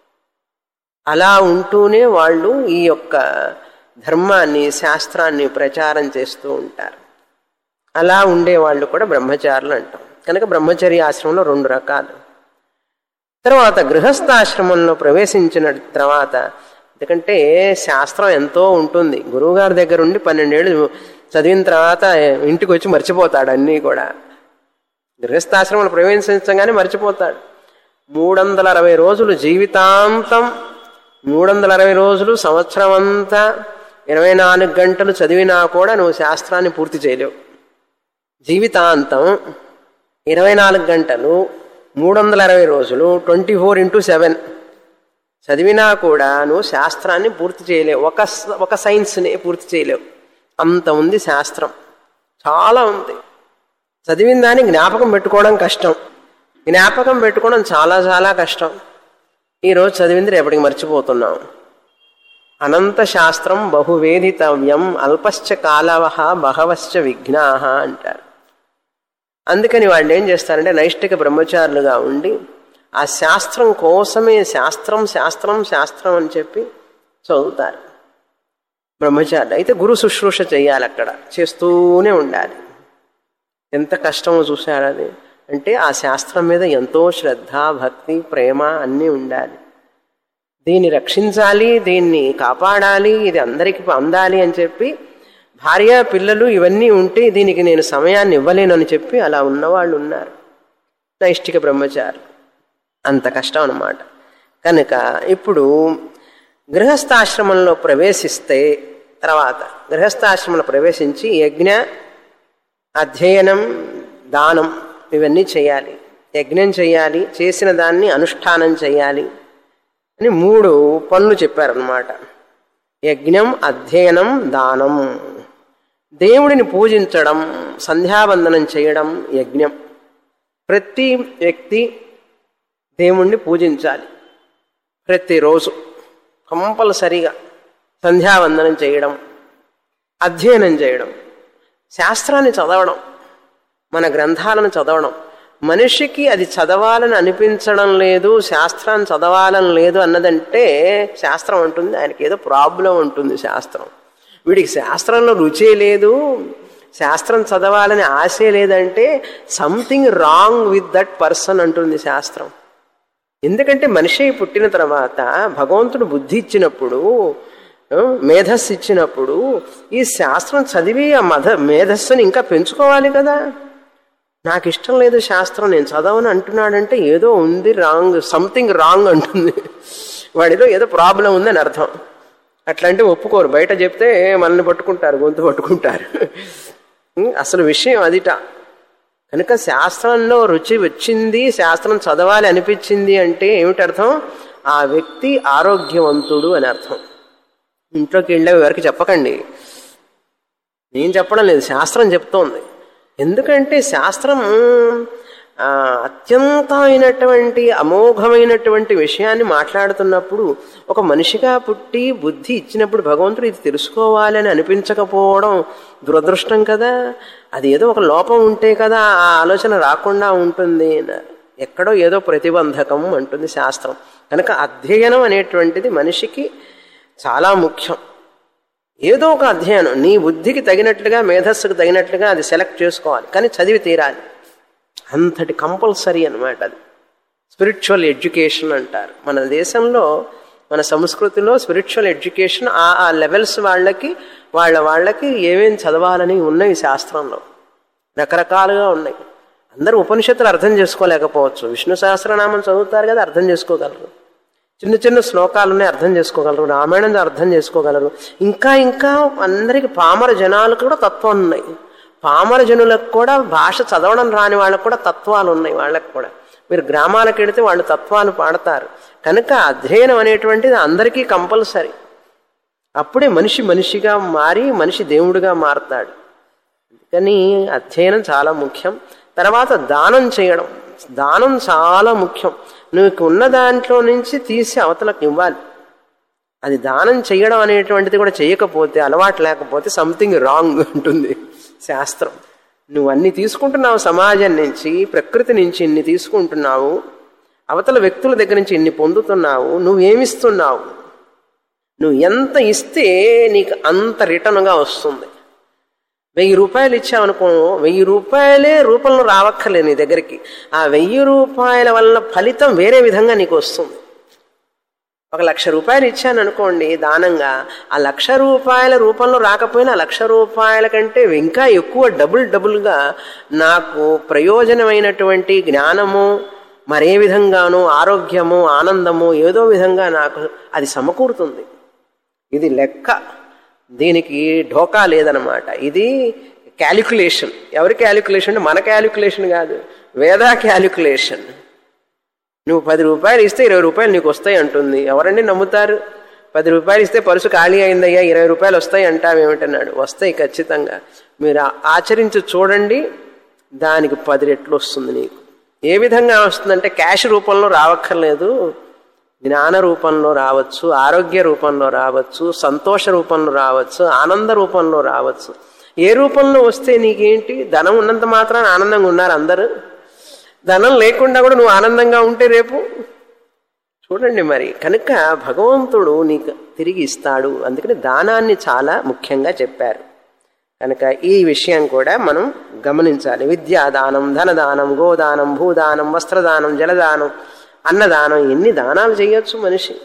అలా ఉంటూనే వాళ్ళు ఈ యొక్క ధర్మాన్ని శాస్త్రాన్ని ప్రచారం చేస్తూ ఉంటారు అలా ఉండే వాళ్ళు కూడా బ్రహ్మచారులు అంటాం కనుక బ్రహ్మచర్య ఆశ్రమంలో రెండు రకాలు తర్వాత గృహస్థాశ్రమంలో ప్రవేశించిన తర్వాత ఎందుకంటే శాస్త్రం ఎంతో ఉంటుంది గురువుగారి దగ్గర ఉండి పన్నెండేళ్ళు చదివిన తర్వాత ఇంటికి వచ్చి మర్చిపోతాడు అన్నీ కూడా గృహస్థాశ్రమంలో ప్రవేశించగానే మర్చిపోతాడు మూడు వందల అరవై రోజులు జీవితాంతం మూడు వందల అరవై రోజులు సంవత్సరం అంతా ఇరవై నాలుగు గంటలు చదివినా కూడా నువ్వు శాస్త్రాన్ని పూర్తి చేయలేవు జీవితాంతం ఇరవై నాలుగు గంటలు మూడు వందల అరవై రోజులు ట్వంటీ ఫోర్ ఇంటూ సెవెన్ చదివినా కూడా నువ్వు శాస్త్రాన్ని పూర్తి చేయలేవు ఒక ఒక సైన్స్ని పూర్తి చేయలేవు అంత ఉంది శాస్త్రం చాలా ఉంది చదివిన దాన్ని జ్ఞాపకం పెట్టుకోవడం కష్టం జ్ఞాపకం పెట్టుకోవడం చాలా చాలా కష్టం ఈరోజు చదివింది రేపటికి మర్చిపోతున్నాం అనంత శాస్త్రం బహువేదితవ్యం అల్పశ్చ కాలవహ బహవశ్చ విఘ్నాహ అంటారు అందుకని వాళ్ళు ఏం చేస్తారంటే నైష్టిక బ్రహ్మచారులుగా ఉండి ఆ శాస్త్రం కోసమే శాస్త్రం శాస్త్రం శాస్త్రం అని చెప్పి చదువుతారు బ్రహ్మచారులు అయితే గురు శుశ్రూష చేయాలి అక్కడ చేస్తూనే ఉండాలి ఎంత కష్టమో చూశారు అది అంటే ఆ శాస్త్రం మీద ఎంతో శ్రద్ధ భక్తి ప్రేమ అన్నీ ఉండాలి దీన్ని రక్షించాలి దీన్ని కాపాడాలి ఇది అందరికి అందాలి అని చెప్పి భార్య పిల్లలు ఇవన్నీ ఉంటే దీనికి నేను సమయాన్ని ఇవ్వలేనని చెప్పి అలా ఉన్నవాళ్ళు ఉన్నారు నైష్టిక బ్రహ్మచారి అంత కష్టం అన్నమాట కనుక ఇప్పుడు గృహస్థాశ్రమంలో ప్రవేశిస్తే తర్వాత గృహస్థాశ్రమంలో ప్రవేశించి యజ్ఞ అధ్యయనం దానం ఇవన్నీ చేయాలి యజ్ఞం చేయాలి చేసిన దాన్ని అనుష్ఠానం చేయాలి అని మూడు పనులు చెప్పారనమాట యజ్ఞం అధ్యయనం దానం దేవుడిని పూజించడం సంధ్యావందనం చేయడం యజ్ఞం ప్రతి వ్యక్తి దేవుణ్ణి పూజించాలి ప్రతిరోజు కంపల్సరిగా సంధ్యావందనం చేయడం అధ్యయనం చేయడం శాస్త్రాన్ని చదవడం మన గ్రంథాలను చదవడం మనిషికి అది చదవాలని అనిపించడం లేదు శాస్త్రాన్ని చదవాలని లేదు అన్నదంటే శాస్త్రం ఉంటుంది ఆయనకి ఏదో ప్రాబ్లం ఉంటుంది శాస్త్రం వీడికి శాస్త్రంలో రుచే లేదు శాస్త్రం చదవాలని ఆశే లేదంటే something wrong with that person అంటుంది శాస్త్రం ఎందుకంటే మనిషి పుట్టిన తర్వాత భగవంతుడు బుద్ధి ఇచ్చినప్పుడు ఆ, మేధస్సు ఇచ్చినప్పుడు ఈ శాస్త్రం చదివి ఆ మధ మేధస్సుని ఇంకా పెంచుకోవాలి కదా నాకు ఇష్టం లేదు శాస్త్రం నేను చదవను అంటున్నాడంటే ఏదో ఉంది రాంగ్ సంథింగ్ రాంగ్ అంటుంది వాడిలో ఏదో ప్రాబ్లం ఉందని అర్థం అట్లాంటి ఒప్పుకోరు బయట చెప్తే మనల్ని పట్టుకుంటారు గొంతు పట్టుకుంటారు ఉం, అసలు విషయం అదిట కనుక శాస్త్రంలో రుచి వచ్చింది శాస్త్రం చదవాలి అనిపించింది అంటే ఏమిటి అర్థం ఆ వ్యక్తి ఆరోగ్యవంతుడు అని అర్థం ఇంట్లోకి వెళ్ళే ఎవరికి చెప్పకండి నేను చెప్పడం లేదు శాస్త్రం చెప్తోంది ఎందుకంటే శాస్త్రం ఆ, అత్యంతమైనటువంటి అమోఘమైనటువంటి విషయాన్ని మాట్లాడుతున్నప్పుడు ఒక మనిషిగా పుట్టి బుద్ధి ఇచ్చినప్పుడు భగవంతుడు ఇది తెలుసుకోవాలని అనిపించకపోవడం దురదృష్టం కదా అది ఏదో ఒక లోపం ఉంటే కదా ఆ ఆలోచన రాకుండా ఉంటుంది ఎక్కడో ఏదో ప్రతిబంధకం అంటుంది శాస్త్రం కనుక అధ్యయనం అనేటువంటిది మనిషికి చాలా ముఖ్యం ఏదో ఒక అధ్యయనం నీ బుద్ధికి తగినట్లుగా మేధస్సుకు తగినట్లుగా అది సెలెక్ట్ చేసుకోవాలి కానీ చదివి తీరాలి అంతటి కంపల్సరీ అన్నమాట అది స్పిరిచువల్ ఎడ్యుకేషన్ అంటారు మన దేశంలో మన సంస్కృతిలో స్పిరిచువల్ ఎడ్యుకేషన్ ఆ ఆ లెవెల్స్ వాళ్ళకి వాళ్ళ వాళ్ళకి ఏమేం చదవాలని ఉన్నాయి శాస్త్రంలో రకరకాలుగా ఉన్నాయి అందరూ ఉపనిషత్తులు అర్థం చేసుకోలేకపోవచ్చు విష్ణు సహస్రనామం చదువుతారు కదా అర్థం చేసుకోగలరు చిన్న చిన్న శ్లోకాలున్నాయి అర్థం చేసుకోగలరు రామాయణం అర్థం చేసుకోగలరు ఇంకా ఇంకా అందరికి పామర జనాలకు కూడా తత్వం ఉన్నాయి పామర జనులకు కూడా భాష చదవడం రాని వాళ్ళకు కూడా తత్వాలు ఉన్నాయి వాళ్ళకు కూడా మీరు గ్రామాలకు వెడితే వాళ్ళు తత్వాలు పాడతారు కనుక అధ్యయనం అనేటువంటిది అందరికీ కంపల్సరీ అప్పుడే మనిషి మనిషిగా మారి మనిషి దేవుడిగా మారతాడు కానీ అధ్యయనం చాలా ముఖ్యం తర్వాత దానం చేయడం దానం చాలా ముఖ్యం నువ్వు ఉన్న దాంట్లో నుంచి తీసి అవతలకు ఇవ్వాలి అది దానం చేయడం అనేటువంటిది కూడా చేయకపోతే అలవాటు లేకపోతే సంథింగ్ రాంగ్ ఉంటుంది శాస్త్రం నువ్వు అన్ని తీసుకుంటున్నావు సమాజం నుంచి ప్రకృతి నుంచి ఇన్ని తీసుకుంటున్నావు అవతల వ్యక్తుల దగ్గర నుంచి ఇన్ని పొందుతున్నావు నువ్వేమిస్తున్నావు నువ్వు ఎంత ఇస్తే నీకు అంత రిటర్న్గా వస్తుంది వెయ్యి రూపాయలు ఇచ్చావనుకో వెయ్యి రూపాయలే రూపంలో రావక్కర్లేదు నీ దగ్గరికి ఆ వెయ్యి రూపాయల వల్ల ఫలితం వేరే విధంగా నీకు వస్తుంది ఒక లక్ష రూపాయలు ఇచ్చాను అనుకోండి దానంగా ఆ లక్ష రూపాయల రూపంలో రాకపోయినా ఆ లక్ష రూపాయల కంటే ఇంకా ఎక్కువ డబుల్ డబుల్గా నాకు ప్రయోజనమైనటువంటి జ్ఞానము మరే విధంగానూ ఆరోగ్యము ఆనందము ఏదో విధంగా నాకు అది సమకూరుతుంది ఇది లెక్క దీనికి ఢోకా లేదనమాట ఇది క్యాలిక్యులేషన్ ఎవరి క్యాలిక్యులేషన్ అంటే మన క్యాలిక్యులేషన్ కాదు వేదా క్యాలిక్యులేషన్ నువ్వు పది రూపాయలు ఇస్తే ఇరవై రూపాయలు నీకు వస్తాయి అంటుంది ఎవరండి నమ్ముతారు పది రూపాయలు ఇస్తే పరుసు ఖాళీ అయిందయ్యా ఇరవై రూపాయలు వస్తాయి అంటావేమిటన్నాడు వస్తాయి ఖచ్చితంగా మీరు ఆ- ఆచరించి చూడండి దానికి పది రెట్లు వస్తుంది నీకు ఏ విధంగా వస్తుందంటే క్యాష్ రూపంలో రావక్కర్లేదు జ్ఞాన రూపంలో రావచ్చు ఆరోగ్య రూపంలో రావచ్చు సంతోష రూపంలో రావచ్చు ఆనంద రూపంలో రావచ్చు ఏ రూపంలో వస్తే నీకేంటి ధనం ఉన్నంత మాత్రాన ఆనందంగా ఉన్నారు అందరూ ధనం లేకుండా కూడా నువ్వు ఆనందంగా ఉంటే రేపు చూడండి మరి కనుక భగవంతుడు నీకు తిరిగి ఇస్తాడు అందుకని దానాన్ని చాలా ముఖ్యంగా చెప్పారు కనుక ఈ విషయం కూడా మనం గమనించాలి విద్యాదానం ధనదానం గోదానం భూదానం వస్త్రదానం జలదానం అన్నదానం ఎన్ని దానాలు చేయొచ్చు మనిషి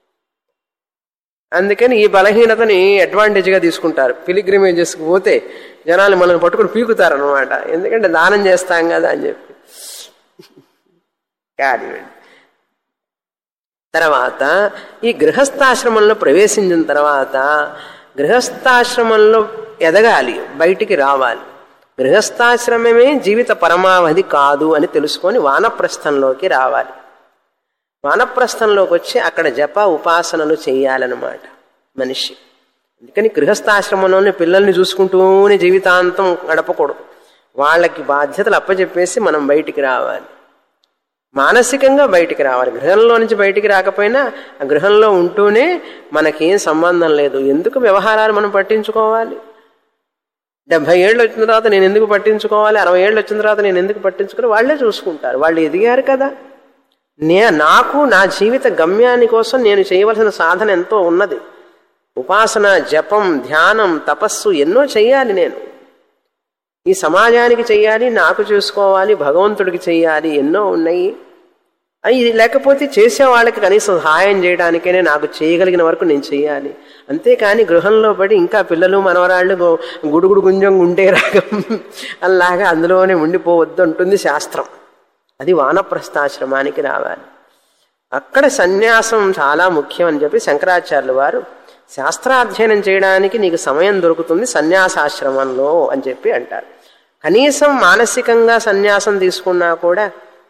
అందుకని ఈ బలహీనతని అడ్వాంటేజ్గా తీసుకుంటారు పిలిగ్రిమేజెస్కి పోతే జనాలు మనల్ని పట్టుకుని పీకుతారనమాట ఎందుకంటే దానం చేస్తాం కదా అని చెప్పి కానివ్వండి తర్వాత ఈ గృహస్థాశ్రమంలో ప్రవేశించిన తర్వాత గృహస్థాశ్రమంలో ఎదగాలి బయటికి రావాలి గృహస్థాశ్రమమే జీవిత పరమావధి కాదు అని తెలుసుకొని వానప్రస్థంలోకి రావాలి వానప్రస్థంలోకి వచ్చి అక్కడ జప ఉపాసనలు చేయాలన్నమాట మనిషి అందుకని గృహస్థాశ్రమంలోనే పిల్లల్ని చూసుకుంటూనే జీవితాంతం గడపకూడదు వాళ్ళకి బాధ్యతలు అప్పచెప్పేసి మనం బయటికి రావాలి మానసికంగా బయటికి రావాలి గృహంలో నుంచి బయటికి రాకపోయినా ఆ గృహంలో ఉంటూనే మనకేం సంబంధం లేదు ఎందుకు వ్యవహారాలు మనం పట్టించుకోవాలి డెబ్బై ఏళ్ళు వచ్చిన తర్వాత నేను ఎందుకు పట్టించుకోవాలి అరవై ఏళ్ళు వచ్చిన తర్వాత నేను ఎందుకు పట్టించుకోవాలి వాళ్ళే చూసుకుంటారు వాళ్ళు ఎదిగారు కదా నే నాకు నా జీవిత గమ్యాని కోసం నేను చేయవలసిన సాధన ఎంతో ఉన్నది ఉపాసన జపం ధ్యానం తపస్సు ఎన్నో చెయ్యాలి నేను ఈ సమాజానికి చెయ్యాలి నాకు చూసుకోవాలి భగవంతుడికి చెయ్యాలి ఎన్నో ఉన్నాయి ఇది లేకపోతే చేసే వాళ్ళకి కనీసం సహాయం చేయడానికైనా నాకు చేయగలిగిన వరకు నేను చేయాలి అంతేకాని గృహంలో పడి ఇంకా పిల్లలు మనవరాళ్ళు గుడుగుడు గుంజం గుండే రాగం అలాగా అందులోనే ఉండిపోవద్దు అంటుంది శాస్త్రం అది వానప్రస్థాశ్రమానికి రావాలి అక్కడ సన్యాసం చాలా ముఖ్యం అని చెప్పి శంకరాచార్యులు వారు శాస్త్రాధ్యయనం చేయడానికి నీకు సమయం దొరుకుతుంది సన్యాసాశ్రమంలో అని చెప్పి అంటారు కనీసం మానసికంగా సన్యాసం తీసుకున్నా కూడా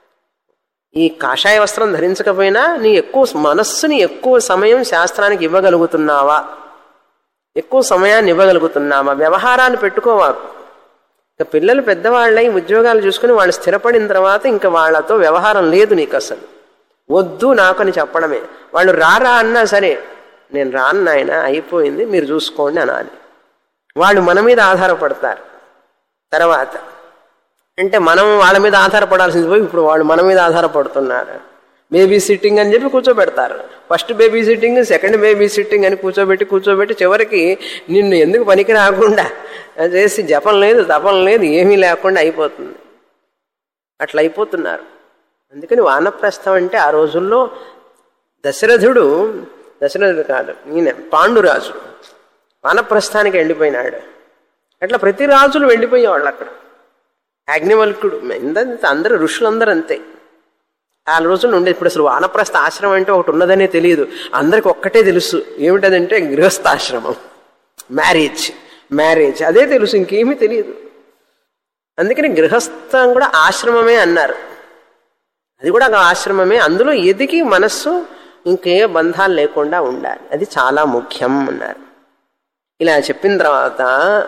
ఈ కాషాయ వస్త్రం ధరించకపోయినా నీ ఎక్కువ మనస్సుని ఎక్కువ సమయం శాస్త్రానికి ఇవ్వగలుగుతున్నావా ఎక్కువ సమయాన్ని ఇవ్వగలుగుతున్నావా వ్యవహారాలు పెట్టుకోవా ఇక పిల్లలు పెద్దవాళ్ళై ఉద్యోగాలు చూసుకుని వాళ్ళు స్థిరపడిన తర్వాత ఇంకా వాళ్ళతో వ్యవహారం లేదు నీకు అసలు వద్దు నాకు అని చెప్పడమే వాళ్ళు రారా అన్నా సరే నేను రాను నాయన అయిపోయింది మీరు చూసుకోండి అనాలి వాళ్ళు మన మీద ఆధారపడతారు తర్వాత అంటే మనం వాళ్ళ మీద ఆధారపడాల్సింది పోయి ఇప్పుడు వాళ్ళు మన మీద ఆధారపడుతున్నారు బేబీ సిట్టింగ్ అని చెప్పి కూర్చోబెడతారు first baby sitting second baby sitting అని కూర్చోబెట్టి కూర్చోబెట్టి చివరికి నిన్ను ఎందుకు పనికి రాకుండా చేసి జపం లేదు తపం లేదు ఏమీ లేకుండా అయిపోతుంది అట్లా అయిపోతున్నారు అందుకని వానప్రస్థం అంటే ఆ రోజుల్లో దశరథుడు దశరథుడు కాదు ఈయన పాండురాజు వానప్రస్థానికి వెళ్ళిపోయినాడు అట్లా ప్రతి రాజులు వెళ్ళిపోయేవాళ్ళు అక్కడ అగ్నివల్కుడు ఇంత అందరు ఋషులందరూ అంతే ఆ రోజులు ఉండేది ఇప్పుడు అసలు వానప్రస్థ ఆశ్రమం అంటే ఒకటి ఉన్నదనే తెలియదు అందరికి ఒక్కటే తెలుసు ఏమిటదంటే గృహస్థాశ్రమం మ్యారేజ్ మ్యారేజ్ అదే తెలుసు ఇంకేమీ తెలియదు అందుకని గృహస్థం కూడా ఆశ్రమమే అన్నారు అది కూడా ఒక ఆశ్రమమే అందులో ఎదిగి మనస్సు ఇంకే బంధాలు లేకుండా ఉండాలి అది చాలా ముఖ్యం అన్నారు ఇలా చెప్పిన తర్వాత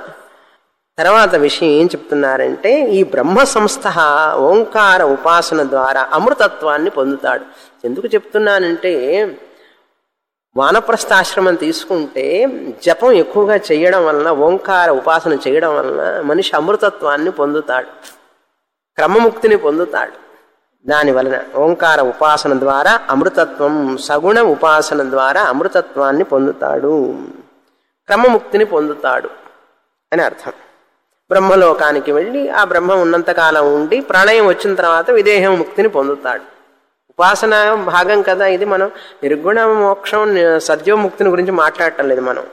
తర్వాత విషయం ఏం చెప్తున్నారంటే ఈ బ్రహ్మ సంస్థ ఓంకార ఉపాసన ద్వారా అమృతత్వాన్ని పొందుతాడు ఎందుకు చెప్తున్నానంటే వానప్రస్థాశ్రమం తీసుకుంటే జపం ఎక్కువగా చేయడం వలన ఓంకార ఉపాసన చేయడం వలన మనిషి అమృతత్వాన్ని పొందుతాడు క్రమముక్తిని పొందుతాడు దాని వలన ఓంకార ఉపాసన ద్వారా అమృతత్వం సగుణ ఉపాసన ద్వారా అమృతత్వాన్ని పొందుతాడు క్రమముక్తిని పొందుతాడు అని అర్థం బ్రహ్మలోకానికి వెళ్ళి ఆ బ్రహ్మ ఉన్నంతకాలం ఉండి ప్రళయం వచ్చిన తర్వాత విదేహం ముక్తిని పొందుతాడు ఉపాసన భాగం కదా ఇది మనం నిర్గుణ మోక్షం సద్యోముక్తిని గురించి మాట్లాడటం లేదు మనం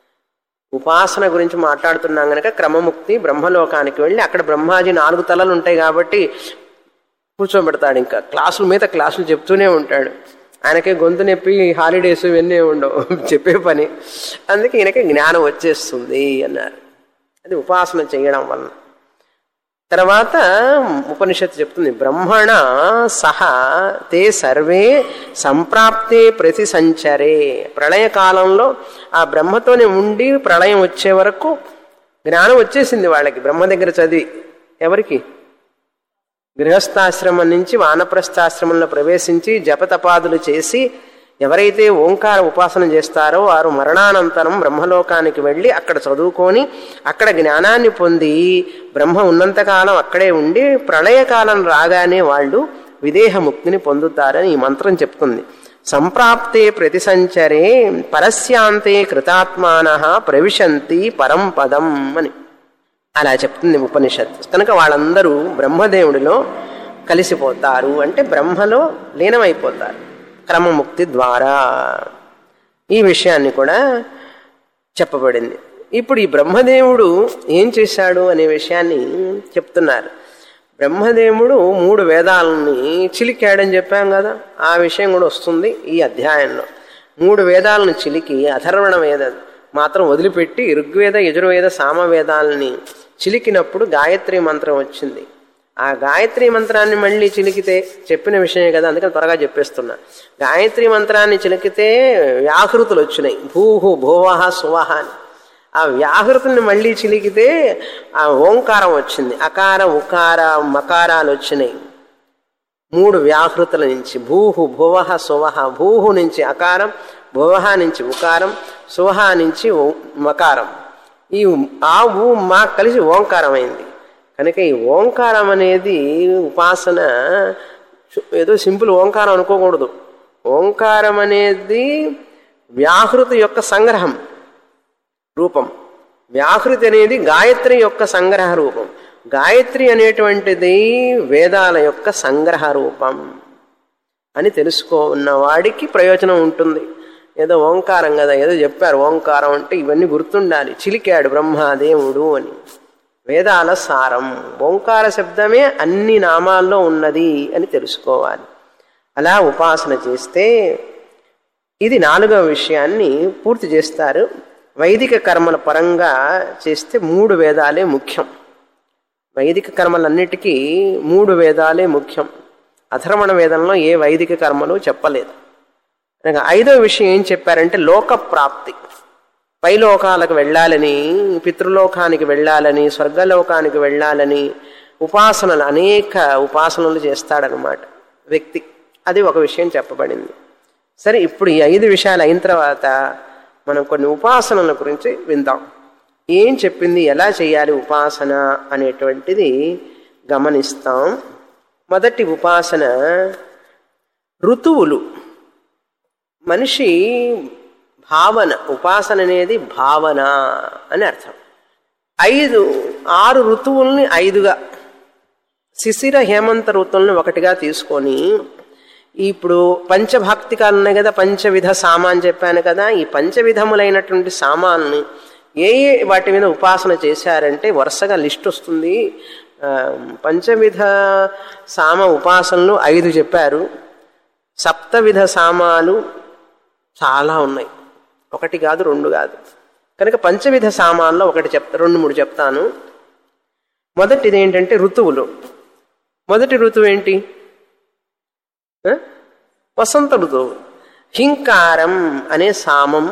ఉపాసన గురించి మాట్లాడుతున్నాం గనక క్రమముక్తి బ్రహ్మలోకానికి వెళ్ళి అక్కడ బ్రహ్మాజీ నాలుగు తలలు ఉంటాయి కాబట్టి కూర్చోబెడతాడు ఇంకా క్లాసుల మీద క్లాసులు చెప్తూనే ఉంటాడు ఆయనకే గొంతు నొప్పి హాలిడేస్ ఇవన్నీ ఉండవు చెప్పే పని అందుకే ఈయనకి జ్ఞానం వచ్చేస్తుంది అన్నారు అది ఉపాసన చేయడం వలన తర్వాత ఉపనిషత్తు చెప్తుంది బ్రహ్మణ సహ తే సర్వే సంప్రాప్తే ప్రతి సంచరే ప్రళయకాలంలో ఆ బ్రహ్మతోనే ఉండి ప్రళయం వచ్చే వరకు జ్ఞానం వచ్చేసింది వాళ్ళకి బ్రహ్మ దగ్గర చదివి ఎవరికి గృహస్థాశ్రమం నుంచి వానప్రస్థాశ్రమంలో ప్రవేశించి జపతపాదులు చేసి ఎవరైతే ఓంకార ఉపాసన చేస్తారో వారు మరణానంతరం బ్రహ్మలోకానికి వెళ్ళి అక్కడ చదువుకొని అక్కడ జ్ఞానాన్ని పొంది బ్రహ్మ ఉన్నంతకాలం అక్కడే ఉండి ప్రళయకాలం రాగానే వాళ్ళు విదేహముక్తిని పొందుతారని ఈ మంత్రం చెప్తుంది సంప్రాప్తే ప్రతిసంచరే పరస్యాంతే కృతాత్మాన ప్రవిశంతి పరం పదం అని అలా చెప్తుంది ఉపనిషత్తు కనుక వాళ్ళందరూ బ్రహ్మదేవుడిలో కలిసిపోతారు అంటే బ్రహ్మలో లీనమైపోతారు క్రమముక్తి ద్వారా ఈ విషయాన్ని కూడా చెప్పబడింది ఇప్పుడు ఈ బ్రహ్మదేవుడు ఏం చేశాడు అనే విషయాన్ని చెప్తున్నారు బ్రహ్మదేవుడు మూడు వేదాలని చిలికాడని చెప్పాం కదా ఆ విషయం కూడా వస్తుంది ఈ అధ్యాయంలో మూడు వేదాలను చిలికి అథర్వణ వేద మాత్రం వదిలిపెట్టి ఋగ్వేద యజుర్వేద సామవేదాలని చిలికినప్పుడు గాయత్రి మంత్రం వచ్చింది ఆ గాయత్రి మంత్రాన్ని మళ్ళీ చిలికితే చెప్పిన విషయమే కదా అందుకని త్వరగా చెప్పేస్తున్నా గాయత్రి మంత్రాన్ని చిలికితే వ్యాహృతులు వచ్చినాయి భూహు భువహ సువహ అని ఆ వ్యాహృతిని మళ్ళీ చిలికితే ఆ ఓంకారం వచ్చింది అకార ఉకార మకారాలు వచ్చినాయి మూడు వ్యాహృతుల నుంచి భూహు భువహ సువహ భూహు నుంచి అకారం భువహ నుంచి ఉకారం సువహ నుంచి ఓ- మకారం ఈ ఆ ఊ మా కలిసి ఓంకారం అయింది కనుక ఈ ఓంకారం అనేది ఉపాసన ఏదో సింపుల్ ఓంకారం అనుకోకూడదు ఓంకారం అనేది వ్యాహృతి యొక్క సంగ్రహం రూపం వ్యాహృతి అనేది గాయత్రి యొక్క సంగ్రహ రూపం గాయత్రి అనేటువంటిది వేదాల యొక్క సంగ్రహ రూపం అని తెలుసుకోన్న వాడికి ప్రయోజనం ఉంటుంది ఏదో ఓంకారం కదా ఏదో చెప్పారు ఓంకారం అంటే ఇవన్నీ గుర్తుండాలి చిలికాడు బ్రహ్మదేవుడు అని వేదాల సారం ఓంకార శబ్దమే అన్ని నామాల్లో ఉన్నది అని తెలుసుకోవాలి అలా ఉపాసన చేస్తే ఇది నాలుగవ విషయాన్ని పూర్తి చేస్తారు వైదిక కర్మల పరంగా చేస్తే మూడు వేదాలే ముఖ్యం వైదిక కర్మలన్నిటికీ మూడు వేదాలే ముఖ్యం అధర్మణ వేదంలో ఏ వైదిక కర్మలు చెప్పలేదు ఇంకా ఐదవ విషయం ఏం చెప్పారంటే లోక ప్రాప్తి పైలోకాలకు వెళ్ళాలని పితృలోకానికి వెళ్ళాలని స్వర్గలోకానికి వెళ్ళాలని ఉపాసనలు అనేక ఉపాసనలు చేస్తాడనమాట వ్యక్తి అది ఒక విషయం చెప్పబడింది సరే ఇప్పుడు ఈ ఐదు విషయాలు అయిన తర్వాత మనం కొన్ని ఉపాసనల గురించి విందాం ఏం చెప్పింది ఎలా చేయాలి ఉపాసన అనేటువంటిది గమనిస్తాం మొదటి ఉపాసన ఋతువులు మనిషి భావన ఉపాసన అనేది భావన అని అర్థం ఐదు ఆరు ఋతువుల్ని ఐదుగా శిశిర హేమంత ఋతువుల్ని ఒకటిగా తీసుకొని ఇప్పుడు పంచభక్తికాలు ఉన్నాయి కదా పంచవిధ సామాన్ చెప్పాను కదా ఈ పంచవిధములైనటువంటి సామాన్ని ఏ ఏ వాటి మీద ఉపాసన చేశారంటే వరుసగా లిస్ట్ వస్తుంది ఆ, పంచవిధ సామ ఉపాసనలు ఐదు చెప్పారు సప్తవిధ సామాలు చాలా ఉన్నాయి ఒకటి కాదు రెండు కాదు కనుక పంచవిధ సామాన్లో ఒకటి చెప్తా రెండు మూడు చెప్తాను మొదటిది ఏంటంటే ఋతువులు మొదటి ఋతువు ఏంటి ఆ? వసంత ఋతువు హింకారం అనే సామం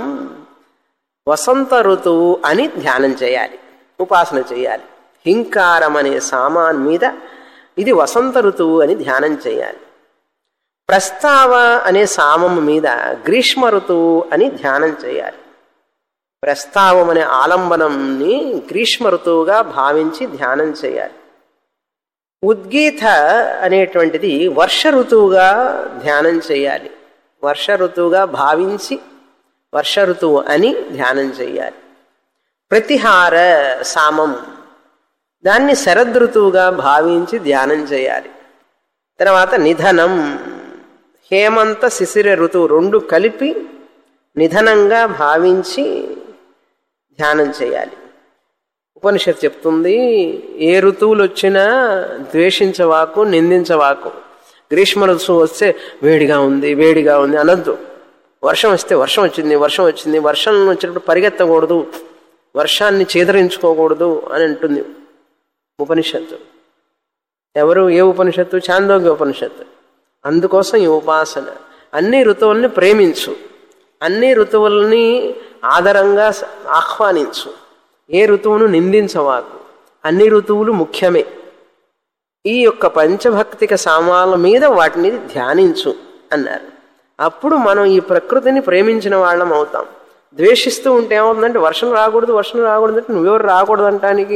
వసంత ఋతువు అని ధ్యానం చేయాలి ఉపాసన చేయాలి హింకారం అనే సామాన్ మీద ఇది వసంత ఋతువు అని ధ్యానం చేయాలి ప్రస్తావ అనే సామం మీద గ్రీష్మ ఋతువు అని ధ్యానం చేయాలి ప్రస్తావం అనే ఆలంబనంని గ్రీష్మ ఋతువుగా భావించి ధ్యానం చేయాలి ఉద్గీత అనేటువంటిది వర్ష ఋతువుగా ధ్యానం చేయాలి వర్ష ఋతువుగా భావించి వర్ష ఋతువు అని ధ్యానం చేయాలి ప్రతిహార సామం దాన్ని శరదృతువుగా భావించి ధ్యానం చేయాలి తర్వాత నిధనం హేమంత శిశిర ఋతువు రెండు కలిపి నిధనంగా భావించి ధ్యానం చేయాలి ఉపనిషత్ చెప్తుంది ఏ ఋతువులు వచ్చినా ద్వేషించవాకు నిందించవాకు గ్రీష్మ ఋతువు వస్తే వేడిగా ఉంది వేడిగా ఉంది అనద్దు వర్షం వస్తే వర్షం వచ్చింది వర్షం వచ్చింది వర్షం వచ్చినప్పుడు పరిగెత్తకూడదు వర్షాన్ని చేదరించుకోకూడదు అని అంటుంది ఉపనిషత్తు ఎవరు ఏ ఉపనిషత్తు చాందోగ్య ఉపనిషత్తు అందుకోసం ఈ ఉపాసన అన్ని ఋతువుల్ని ప్రేమించు అన్ని ఋతువుల్ని ఆదరంగా స- ఆహ్వానించు ఏ ఋతువును నిందించవాకు అన్ని ఋతువులు ముఖ్యమే ఈ యొక్క పంచభక్తిక సామాల మీద వాటిని ధ్యానించు అన్నారు అప్పుడు మనం ఈ ప్రకృతిని ప్రేమించిన వాళ్ళం అవుతాం ద్వేషిస్తూ ఉంటే ఏమవుతుందంటే వర్షం రాకూడదు వర్షం రాకూడదు అంటే నువ్వెవరు రాకూడదు అంటానికి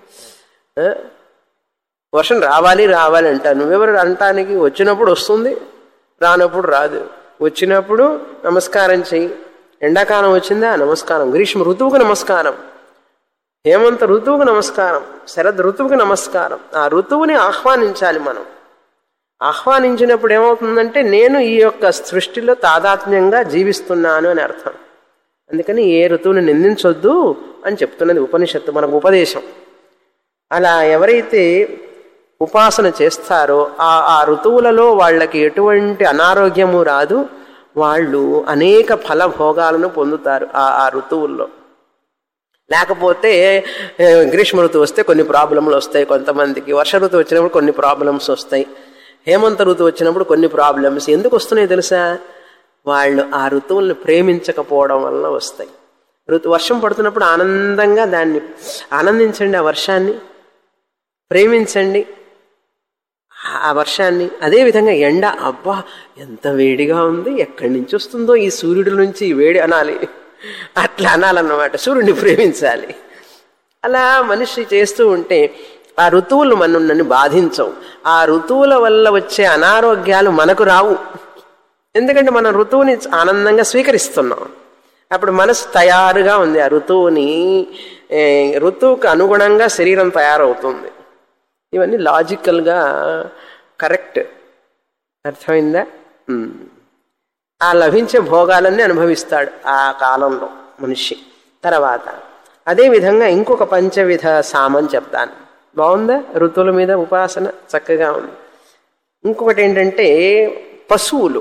ఆ? వర్షం రావాలి రావాలి అంటారు నువ్వెవరు అంటానికి వచ్చినప్పుడు వస్తుంది రానప్పుడు రాదు వచ్చినప్పుడు నమస్కారం చెయ్యి ఎండాకాలం వచ్చిందా నమస్కారం గ్రీష్మ ఋతువుకు నమస్కారం హేమంత ఋతువుకు నమస్కారం శరద్ ఋతువుకు నమస్కారం ఆ ఋతువుని ఆహ్వానించాలి మనం ఆహ్వానించినప్పుడు ఏమవుతుందంటే నేను ఈ యొక్క సృష్టిలో తాదాత్మ్యంగా జీవిస్తున్నాను అని అర్థం అందుకని ఏ ఋతువుని నిందించొద్దు అని చెప్తున్నది ఉపనిషత్తు మనకు ఉపదేశం అలా ఎవరైతే ఉపాసన చేస్తారో ఆ ఆ ఋతువులలో వాళ్ళకి ఎటువంటి అనారోగ్యము రాదు వాళ్ళు అనేక ఫలభోగాలను పొందుతారు ఆ ఆ ఋతువుల్లో లేకపోతే ఏ, గ్రీష్మ ఋతువు వస్తే కొన్ని ప్రాబ్లంలు వస్తాయి కొంతమందికి వర్ష ఋతువు వచ్చినప్పుడు కొన్ని ప్రాబ్లమ్స్ వస్తాయి హేమంత ఋతువు వచ్చినప్పుడు కొన్ని ప్రాబ్లమ్స్ ఎందుకు వస్తున్నాయి తెలుసా వాళ్ళు ఆ ఋతువుల్ని ప్రేమించకపోవడం వలన వస్తాయి ఋతు వర్షం పడుతున్నప్పుడు ఆనందంగా దాన్ని ఆనందించండి ఆ వర్షాన్ని ప్రేమించండి ఆ వర్షాన్ని అదేవిధంగా ఎండ అబ్బా ఎంత వేడిగా ఉంది ఎక్కడి నుంచి వస్తుందో ఈ సూర్యుడి నుంచి ఈ వేడి అనాలి అట్లా అనాలన్నమాట సూర్యుడిని ప్రేమించాలి అలా మనిషి చేస్తూ ఉంటే ఆ ఋతువులు మనల్ని బాధించవు ఆ ఋతువుల వల్ల వచ్చే అనారోగ్యాలు మనకు రావు ఎందుకంటే మనం ఋతువుని ఆనందంగా స్వీకరిస్తున్నాం అప్పుడు మనసు తయారుగా ఉంది ఆ ఋతువుని ఏ, ఋతువుకు అనుగుణంగా శరీరం తయారవుతుంది ఇవన్నీ లాజికల్గా కరెక్ట్ అర్థమైందా ఉమ్. ఆ లభించే భోగాలన్నీ అనుభవిస్తాడు ఆ కాలంలో మనిషి తర్వాత అదేవిధంగా ఇంకొక పంచవిధ సామని చెప్తాను బాగుందా ఋతువుల మీద ఉపాసన చక్కగా ఉంది ఇంకొకటి ఏంటంటే పశువులు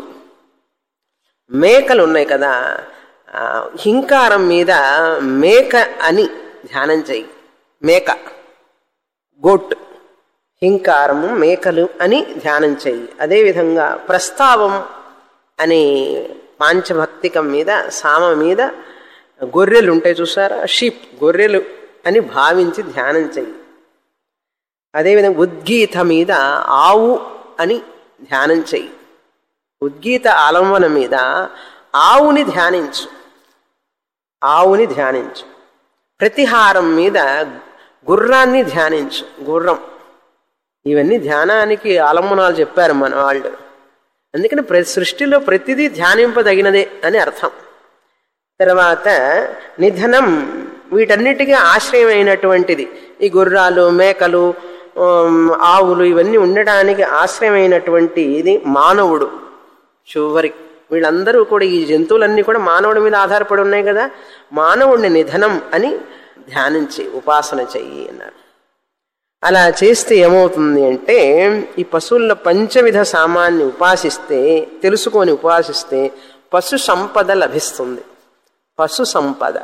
మేకలు ఉన్నాయి కదా ఆ, హింకారం మీద మేక అని ధ్యానం చెయ్యి మేక గోట్ హింకారము మేకలు అని ధ్యానం చెయ్యి అదేవిధంగా ప్రస్తావం అనే పాంచభక్తికం మీద సామ మీద గొర్రెలు ఉంటాయి చూసారా షీప్ గొర్రెలు అని భావించి ధ్యానం చెయ్యి అదేవిధంగా ఉద్గీత మీద ఆవు అని ధ్యానం చెయ్యి ఉద్గీత ఆలంబన మీద ఆవుని ధ్యానించు ఆవుని ధ్యానించు ప్రతిహారం మీద గుర్రాన్ని ధ్యానించు గుర్రం ఇవన్నీ ధ్యానానికి ఆలంబనాలు చెప్పారు మన వాళ్ళు అందుకని ప్రతి సృష్టిలో ప్రతిదీ ధ్యానింపదగినదే అని అర్థం తర్వాత నిధనం వీటన్నిటికీ ఆశ్రయమైనటువంటిది ఈ గుర్రాలు మేకలు ఉమ్, ఆవులు ఇవన్నీ ఉండడానికి ఆశ్రయమైనటువంటి ఇది మానవుడు చివరి వీళ్ళందరూ కూడా ఈ జంతువులన్నీ కూడా మానవుడి మీద ఆధారపడి ఉన్నాయి కదా మానవుడిని నిధనం అని ధ్యానించి ఉపాసన చెయ్యి అన్నారు అలా చేస్తే ఏమవుతుంది అంటే ఈ పశువుల పంచవిధ సామాన్ని ఉపాసిస్తే తెలుసుకొని ఉపాసిస్తే పశు సంపద లభిస్తుంది పశు సంపద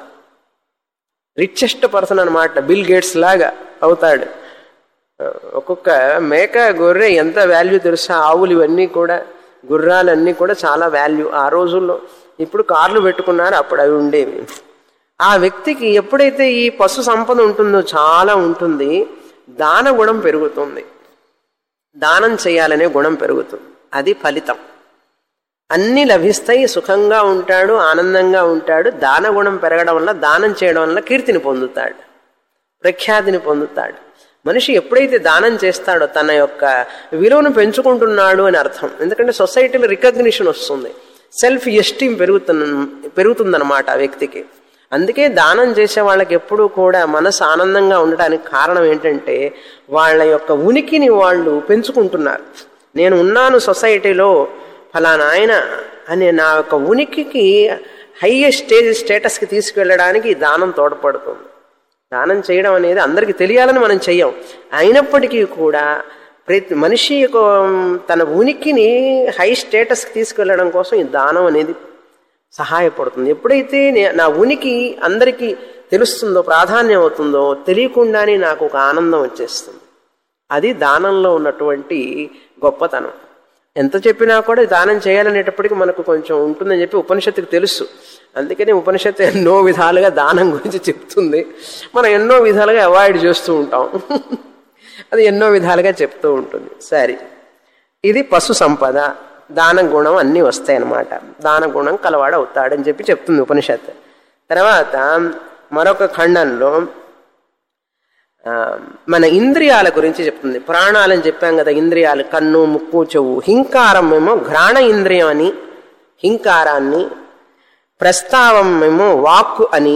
రిచెస్ట్ పర్సన్ అనమాట బిల్ గేట్స్ లాగా అవుతాడు ఒక్కొక్క మేక గొర్రె ఎంత వాల్యూ తెలుసా ఆవులు ఇవన్నీ కూడా గుర్రాలన్నీ కూడా చాలా వాల్యూ ఆ రోజుల్లో ఇప్పుడు కార్లు పెట్టుకున్నారు అప్పుడు అవి ఉండేవి ఆ వ్యక్తికి ఎప్పుడైతే ఈ పశు సంపద ఉంటుందో చాలా ఉంటుంది దాన గుణం పెరుగుతుంది దానం చేయాలనే గుణం పెరుగుతుంది అది ఫలితం అన్నీ లభిస్తాయి సుఖంగా ఉంటాడు ఆనందంగా ఉంటాడు దాన గుణం పెరగడం వల్ల దానం చేయడం వల్ల కీర్తిని పొందుతాడు ప్రఖ్యాతిని పొందుతాడు మనిషి ఎప్పుడైతే దానం చేస్తాడో తన యొక్క విలువను పెంచుకుంటున్నాడు అని అర్థం ఎందుకంటే సొసైటీలో రికగ్నిషన్ వస్తుంది సెల్ఫ్ ఎస్టీమ్ పెరుగుతున్న పెరుగుతుందన్నమాట ఆ వ్యక్తికి అందుకే దానం చేసే వాళ్ళకి ఎప్పుడూ కూడా మనసు ఆనందంగా ఉండడానికి కారణం ఏంటంటే వాళ్ళ యొక్క ఉనికిని వాళ్ళు పెంచుకుంటున్నారు నేను ఉన్నాను సొసైటీలో ఫలానా ఆయన అనే నా యొక్క ఉనికికి హైయెస్ట్ స్టేజ్ స్టేటస్కి తీసుకెళ్ళడానికి ఈ దానం తోడ్పడుతుంది దానం చేయడం అనేది అందరికీ తెలియాలని మనం చెయ్యం అయినప్పటికీ కూడా ప్రతి మనిషి యొక్క తన ఉనికిని హై స్టేటస్కి తీసుకెళ్ళడం కోసం ఈ దానం అనేది సహాయపడుతుంది ఎప్పుడైతే నే- నా ఉనికి అందరికీ తెలుస్తుందో ప్రాధాన్యం అవుతుందో తెలియకుండానే నాకు ఒక ఆనందం వచ్చేస్తుంది అది దానంలో ఉన్నటువంటి గొప్పతనం ఎంత చెప్పినా కూడా దానం చేయాలనేటప్పటికి మనకు కొంచెం ఉంటుందని చెప్పి ఉపనిషత్తుకు తెలుసు అందుకని ఉపనిషత్తు ఎన్నో విధాలుగా దానం గురించి చెప్తుంది మనం ఎన్నో విధాలుగా అవాయిడ్ చేస్తూ ఉంటాం అది ఎన్నో విధాలుగా చెప్తూ ఉంటుంది సరే ఇది పశు సంపద దాన గుణం అన్నీ వస్తాయన్నమాట దాన గుణం కలవాడు అవుతాడని చెప్పి చెప్తుంది ఉపనిషత్తు తర్వాత మరొక ఖండంలో ఆ, మన ఇంద్రియాల గురించి చెప్తుంది ప్రాణాలని చెప్పాం కదా ఇంద్రియాలు కన్ను ముక్కు చెవు హింకారం ఏమో ఘ్రాణ ఇంద్రియం అని హింకారాన్ని ప్రస్తావం ఏమో వాక్కు అని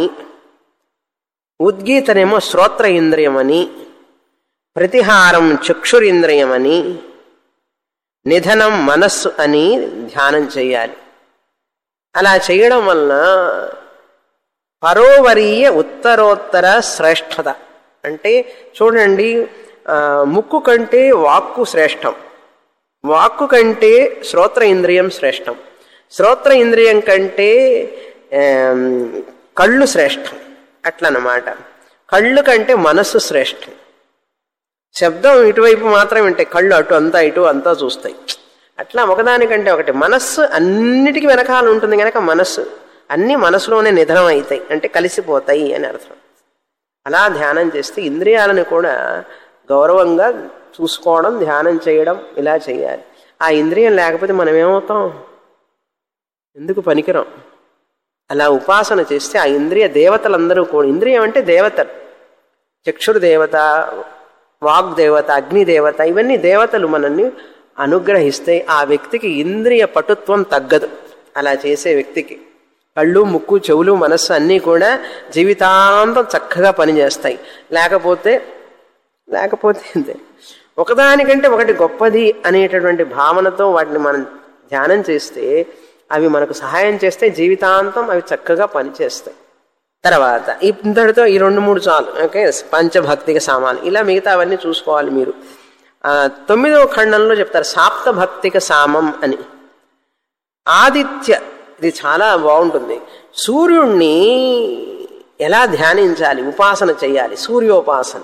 ఉద్గీతనేమో శ్రోత్ర ఇంద్రియం అని ప్రతిహారం చక్షురింద్రియం అని నిధనం మనస్సు అని ధ్యానం చేయాలి అలా చేయడం వలన పరోవరీయ ఉత్తరోత్తర శ్రేష్టత అంటే చూడండి ఆ, ముక్కు కంటే వాక్కు శ్రేష్టం వాక్కు కంటే శ్రోత్ర ఇంద్రియం శ్రేష్టం శ్రోత్ర ఇంద్రియం కంటే ఆమ్, కళ్ళు శ్రేష్టం అట్లనమాట కళ్ళు కంటే మనస్సు శ్రేష్టం శబ్దం ఇటువైపు మాత్రం వింటాయి కళ్ళు అటు అంతా ఇటు అంతా చూస్తాయి అట్లా ఒకదానికంటే ఒకటి మనస్సు అన్నిటికీ వెనకాల ఉంటుంది కనుక మనస్సు అన్నీ మనసులోనే నిధనం అవుతాయి అంటే కలిసిపోతాయి అని అర్థం అలా ధ్యానం చేస్తే ఇంద్రియాలను కూడా గౌరవంగా చూసుకోవడం ధ్యానం చేయడం ఇలా చేయాలి ఆ ఇంద్రియం లేకపోతే మనం ఏమవుతాం ఎందుకు పనికిరాం అలా ఉపాసన చేస్తే ఆ ఇంద్రియ దేవతలందరూ కూడా ఇంద్రియం అంటే దేవతలు చక్షుర్ దేవత వాగ్ దేవత అగ్ని దేవత ఇవన్నీ దేవతలు మనల్ని అనుగ్రహిస్తే ఆ వ్యక్తికి ఇంద్రియ పటుత్వం తగ్గదు అలా చేసే వ్యక్తికి కళ్ళు ముక్కు చెవులు మనస్సు అన్నీ కూడా జీవితాంతం చక్కగా పనిచేస్తాయి లేకపోతే లేకపోతే అంతే ఒకదానికంటే ఒకటి గొప్పది అనేటటువంటి భావనతో వాటిని మనం ధ్యానం చేస్తే అవి మనకు సహాయం చేస్తే జీవితాంతం అవి చక్కగా పనిచేస్తాయి తర్వాత ఇంతటితో ఈ రెండు మూడు చాలు ఓకే పంచభక్తిక సామాలు ఇలా మిగతా అవన్నీ చూసుకోవాలి మీరు ఆ, తొమ్మిదవ ఖండంలో చెప్తారు సాప్త భక్తిక సామం అని ఆదిత్య ఇది చాలా బాగుంటుంది సూర్యుణ్ణి ఎలా ధ్యానించాలి ఉపాసన చేయాలి సూర్యోపాసన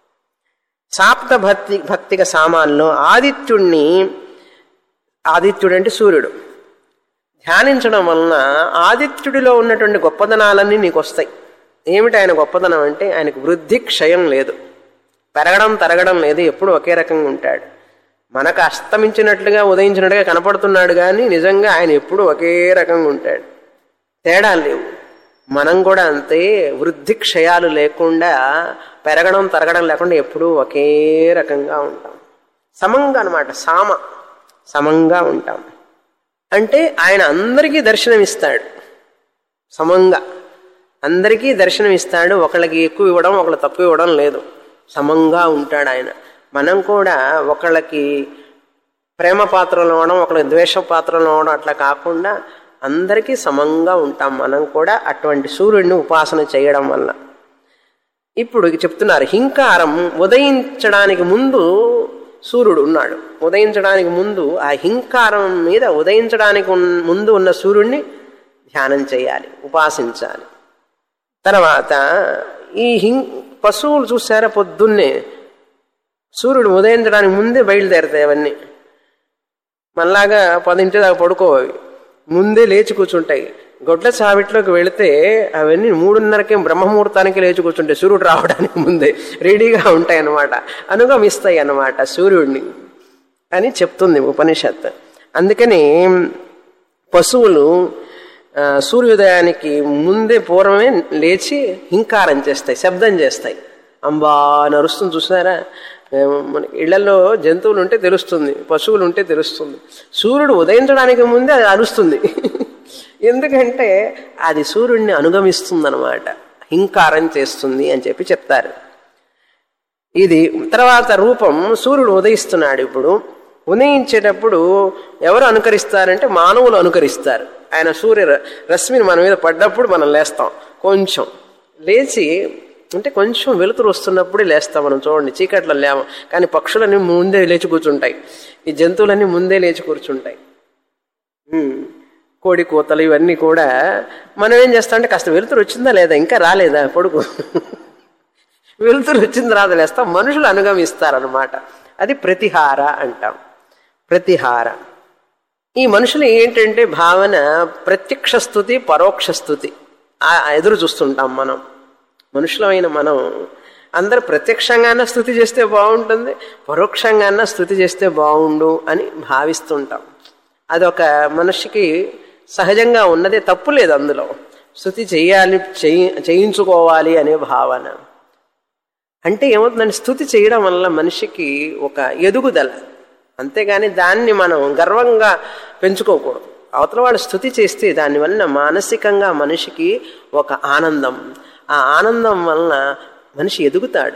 సాప్త భక్తి భక్తిక సామాన్లో ఆదిత్యుణ్ణి ఆదిత్యుడు అంటే సూర్యుడు ధ్యానించడం వలన ఆదిత్యుడిలో ఉన్నటువంటి గొప్పదనాలన్నీ నీకు వస్తాయి ఏమిటి ఆయన గొప్పదనం అంటే ఆయనకు వృద్ధి క్షయం లేదు పెరగడం తరగడం లేదు ఎప్పుడు ఒకే రకంగా ఉంటాడు మనకు అస్తమించినట్లుగా ఉదయించినట్టుగా కనపడుతున్నాడు కానీ నిజంగా ఆయన ఎప్పుడు ఒకే రకంగా ఉంటాడు తేడా లేవు మనం కూడా అంతే వృద్ధి క్షయాలు లేకుండా పెరగడం తరగడం లేకుండా ఎప్పుడూ ఒకే రకంగా ఉంటాం సమంగా అనమాట సామ సమంగా ఉంటాం అంటే ఆయన అందరికీ దర్శనమిస్తాడు సమంగా అందరికీ దర్శనమిస్తాడు ఒకళ్ళకి ఎక్కువ ఇవ్వడం ఒకళ్ళు తక్కువ ఇవ్వడం లేదు సమంగా ఉంటాడు ఆయన మనం కూడా ఒకళ్ళకి ప్రేమ పాత్రలు ఇవ్వడం ఒకళ్ళకి ద్వేష పాత్రలు ఇవ్వడం అట్లా కాకుండా అందరికీ సమంగా ఉంటాం మనం కూడా అటువంటి సూర్యుడిని ఉపాసన చేయడం వల్ల ఇప్పుడు చెప్తున్నారు హింకారం ఉదయించడానికి ముందు సూర్యుడు ఉన్నాడు ఉదయించడానికి ముందు ఆ హింకారం మీద ఉదయించడానికి ఉన్- ముందు ఉన్న సూర్యుడిని ధ్యానం చేయాలి ఉపాసించాలి తర్వాత ఈ హిం పశువులు చూసారా పొద్దున్నే సూర్యుడు ఉదయించడానికి ముందే బయలుదేరుతాయి అవన్నీ మళ్ళాగా పదింటి దాకా పడుకోవి ముందే లేచి కూర్చుంటాయి గొడ్ల సావిట్లోకి వెళితే అవన్నీ మూడున్నరకే బ్రహ్మముహూర్తానికి లేచి కూర్చుంటాయి సూర్యుడు రావడానికి ముందే రెడీగా ఉంటాయి అన్నమాట అనుగమిస్తాయి అన్నమాట సూర్యుడిని అని చెప్తుంది ఉపనిషత్ అందుకని పశువులు ఆ, సూర్యోదయానికి ముందే పూర్వమే లేచి హింకారం చేస్తాయి శబ్దం చేస్తాయి అంబా నరుస్తుంది చూసారా ఏమో మనకి ఇళ్లలో జంతువులు ఉంటే తెలుస్తుంది పశువులు ఉంటే తెలుస్తుంది సూర్యుడు ఉదయించడానికి ముందే అది అరుస్తుంది ఎందుకంటే అది సూర్యుడిని అనుగమిస్తుందన్నమాట హింకారం చేస్తుంది అని చెప్పి చెప్తారు ఇది తర్వాత రూపం సూర్యుడు ఉదయిస్తున్నాడు ఇప్పుడు ఉదయించేటప్పుడు ఎవరు అనుకరిస్తారంటే మానవులు అనుకరిస్తారు ఆయన సూర్య ర- రశ్మిని మన మీద పడ్డప్పుడు మనం లేస్తాం కొంచెం లేచి అంటే కొంచెం వెలుతురు వస్తున్నప్పుడే లేస్తాం మనం చూడండి చీకట్లో లేవం కానీ పక్షులన్నీ ముందే లేచి కూర్చుంటాయి ఈ జంతువులన్నీ ముందే లేచి కూర్చుంటాయి ఉమ్. కోడి కూతలు ఇవన్నీ కూడా మనం ఏం చేస్తామంటే కాస్త వెలుతురు వచ్చిందా లేదా ఇంకా రాలేదా పొడుగు వెలుతురు వచ్చిన తర్వాత లేస్తాం మనుషులు అనుగమిస్తారనమాట అది ప్రతిహార అంటాం ప్రతిహార ఈ మనుషులు ఏంటంటే భావన ప్రత్యక్ష స్థుతి పరోక్ష స్థుతి ఆ ఎదురు చూస్తుంటాం మనం మనుషులమైన మనం అందరు ప్రత్యక్షంగానే స్థుతి చేస్తే బాగుంటుంది పరోక్షంగానే స్థుతి చేస్తే బాగుండు అని భావిస్తుంటాం అదొక మనిషికి సహజంగా ఉన్నదే తప్పు లేదు అందులో స్థుతి చేయాలి చేయి చేయించుకోవాలి అనే భావన అంటే ఏమవుతుందంటే స్థుతి చేయడం వల్ల మనిషికి ఒక ఎదుగుదల అంతేగాని దాన్ని మనం గర్వంగా పెంచుకోకూడదు అవతల వాడు స్థుతి చేస్తే దానివల్ల మానసికంగా మనిషికి ఒక ఆనందం ఆ ఆనందం వలన మనిషి ఎదుగుతాడు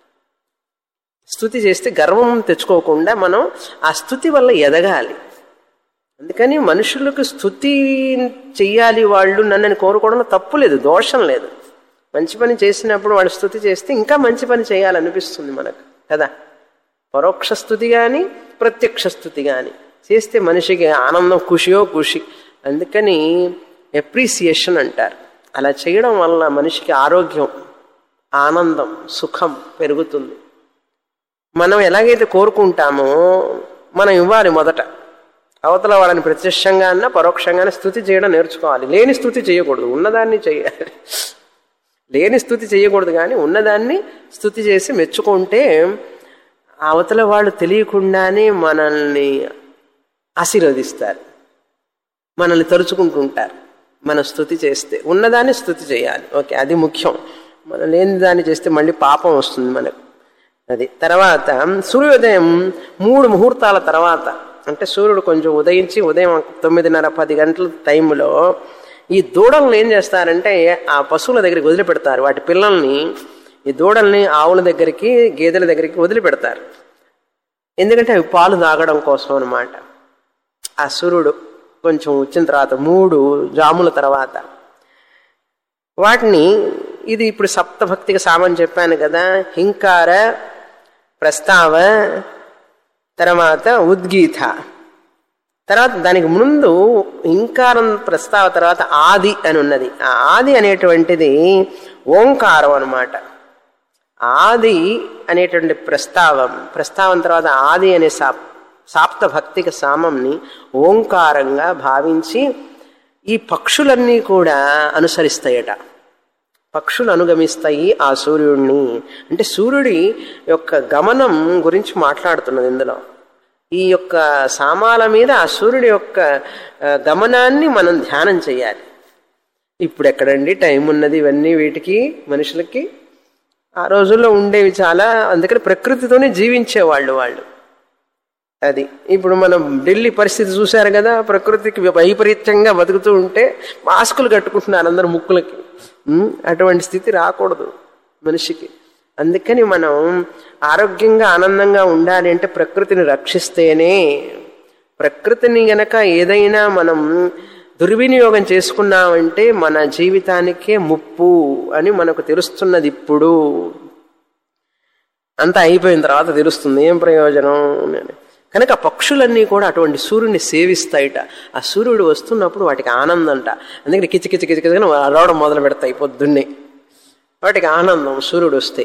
స్థుతి చేస్తే గర్వం తెచ్చుకోకుండా మనం ఆ స్థుతి వల్ల ఎదగాలి అందుకని మనుషులకు స్థుతి చెయ్యాలి వాళ్ళు నన్నని కోరుకోవడంలో తప్పు లేదు దోషం లేదు మంచి పని చేసినప్పుడు వాడు స్థుతి చేస్తే ఇంకా మంచి పని చేయాలనిపిస్తుంది మనకు కదా పరోక్ష స్థుతి కానీ ప్రత్యక్ష స్థుతి కానీ చేస్తే మనిషికి ఆనందం ఖుషియో ఖుషి అందుకని ఎప్రిసియేషన్ అంటారు అలా చేయడం వల్ల మనిషికి ఆరోగ్యం ఆనందం సుఖం పెరుగుతుంది మనం ఎలాగైతే కోరుకుంటామో మనం ఇవ్వాలి మొదట అవతల వాళ్ళని ప్రత్యక్షంగా అన్నా పరోక్షంగానే స్థుతి చేయడం నేర్చుకోవాలి లేని స్థుతి చేయకూడదు ఉన్నదాన్ని చేయాలి లేని స్థుతి చేయకూడదు కానీ ఉన్నదాన్ని స్థుతి చేసి మెచ్చుకుంటే అవతల వాళ్ళు తెలియకుండానే మనల్ని ఆశీర్వదిస్తారు మనల్ని తలుచుకుంటుంటారు మనం స్థుతి చేస్తే ఉన్నదాన్ని స్థుతి చేయాలి ఓకే అది ముఖ్యం మనం లేని దాన్ని చేస్తే మళ్ళీ పాపం వస్తుంది మనకు అది తర్వాత సూర్యోదయం మూడు ముహూర్తాల తర్వాత అంటే సూర్యుడు కొంచెం ఉదయించి ఉదయం తొమ్మిదిన్నర పది గంటల టైంలో ఈ దూడలను ఏం చేస్తారంటే ఆ పశువుల దగ్గరికి వదిలిపెడతారు వాటి పిల్లల్ని ఈ దూడల్ని ఆవుల దగ్గరికి గేదెల దగ్గరికి వదిలిపెడతారు ఎందుకంటే అవి పాలు తాగడం కోసం అనమాట ఆ సూర్యుడు కొంచెం వచ్చిన తర్వాత మూడు జాముల తర్వాత వాటిని ఇది ఇప్పుడు సప్తభక్తికి సామని చెప్పాను కదా హింకార ప్రస్తావ తర్వాత ఉద్గీత తర్వాత దానికి ముందు ఇంకారం ప్రస్తావ తర్వాత ఆది అని ఉన్నది ఆ ఆది అనేటువంటిది ఓంకారం అనమాట ఆది అనేటువంటి ప్రస్తావం ప్రస్తావం తర్వాత ఆది అనే సా సాప్త భక్తిక సామంని ఓంకారంగా భావించి ఈ పక్షులన్నీ కూడా అనుసరిస్తాయట పక్షులు అనుగమిస్తాయి ఆ సూర్యుడిని అంటే సూర్యుడి యొక్క గమనం గురించి మాట్లాడుతున్నది ఇందులో ఈ యొక్క సామాల మీద ఆ సూర్యుడి యొక్క గమనాన్ని మనం ధ్యానం చేయాలి ఇప్పుడు ఎక్కడండి టైం ఉన్నది ఇవన్నీ వీటికి మనుషులకి ఆ రోజుల్లో ఉండేవి చాలా అందుకని ప్రకృతితోనే జీవించేవాళ్ళు వాళ్ళు అది ఇప్పుడు మనం ఢిల్లీ పరిస్థితి చూశారు కదా ప్రకృతికి వైపరీత్యంగా బతుకుతూ ఉంటే మాస్కులు కట్టుకుంటున్నారు అందరు ముక్కులకి అటువంటి స్థితి రాకూడదు మనిషికి అందుకని మనం ఆరోగ్యంగా ఆనందంగా ఉండాలి అంటే ప్రకృతిని రక్షిస్తేనే ప్రకృతిని గనక ఏదైనా మనం దుర్వినియోగం చేసుకున్నామంటే మన జీవితానికే ముప్పు అని మనకు తెలుస్తున్నది ఇప్పుడు అంతా అయిపోయిన తర్వాత తెలుస్తుంది ఏం ప్రయోజనం కనుక పక్షులన్నీ కూడా అటువంటి సూర్యుడిని సేవిస్తాయిట ఆ సూర్యుడు వస్తున్నప్పుడు వాటికి ఆనందంట అందుకని కిచి కిచి కిచి కిచని రావడం మొదలు పెడతాయి పొద్దున్నే వాటికి ఆనందం సూర్యుడు వస్తే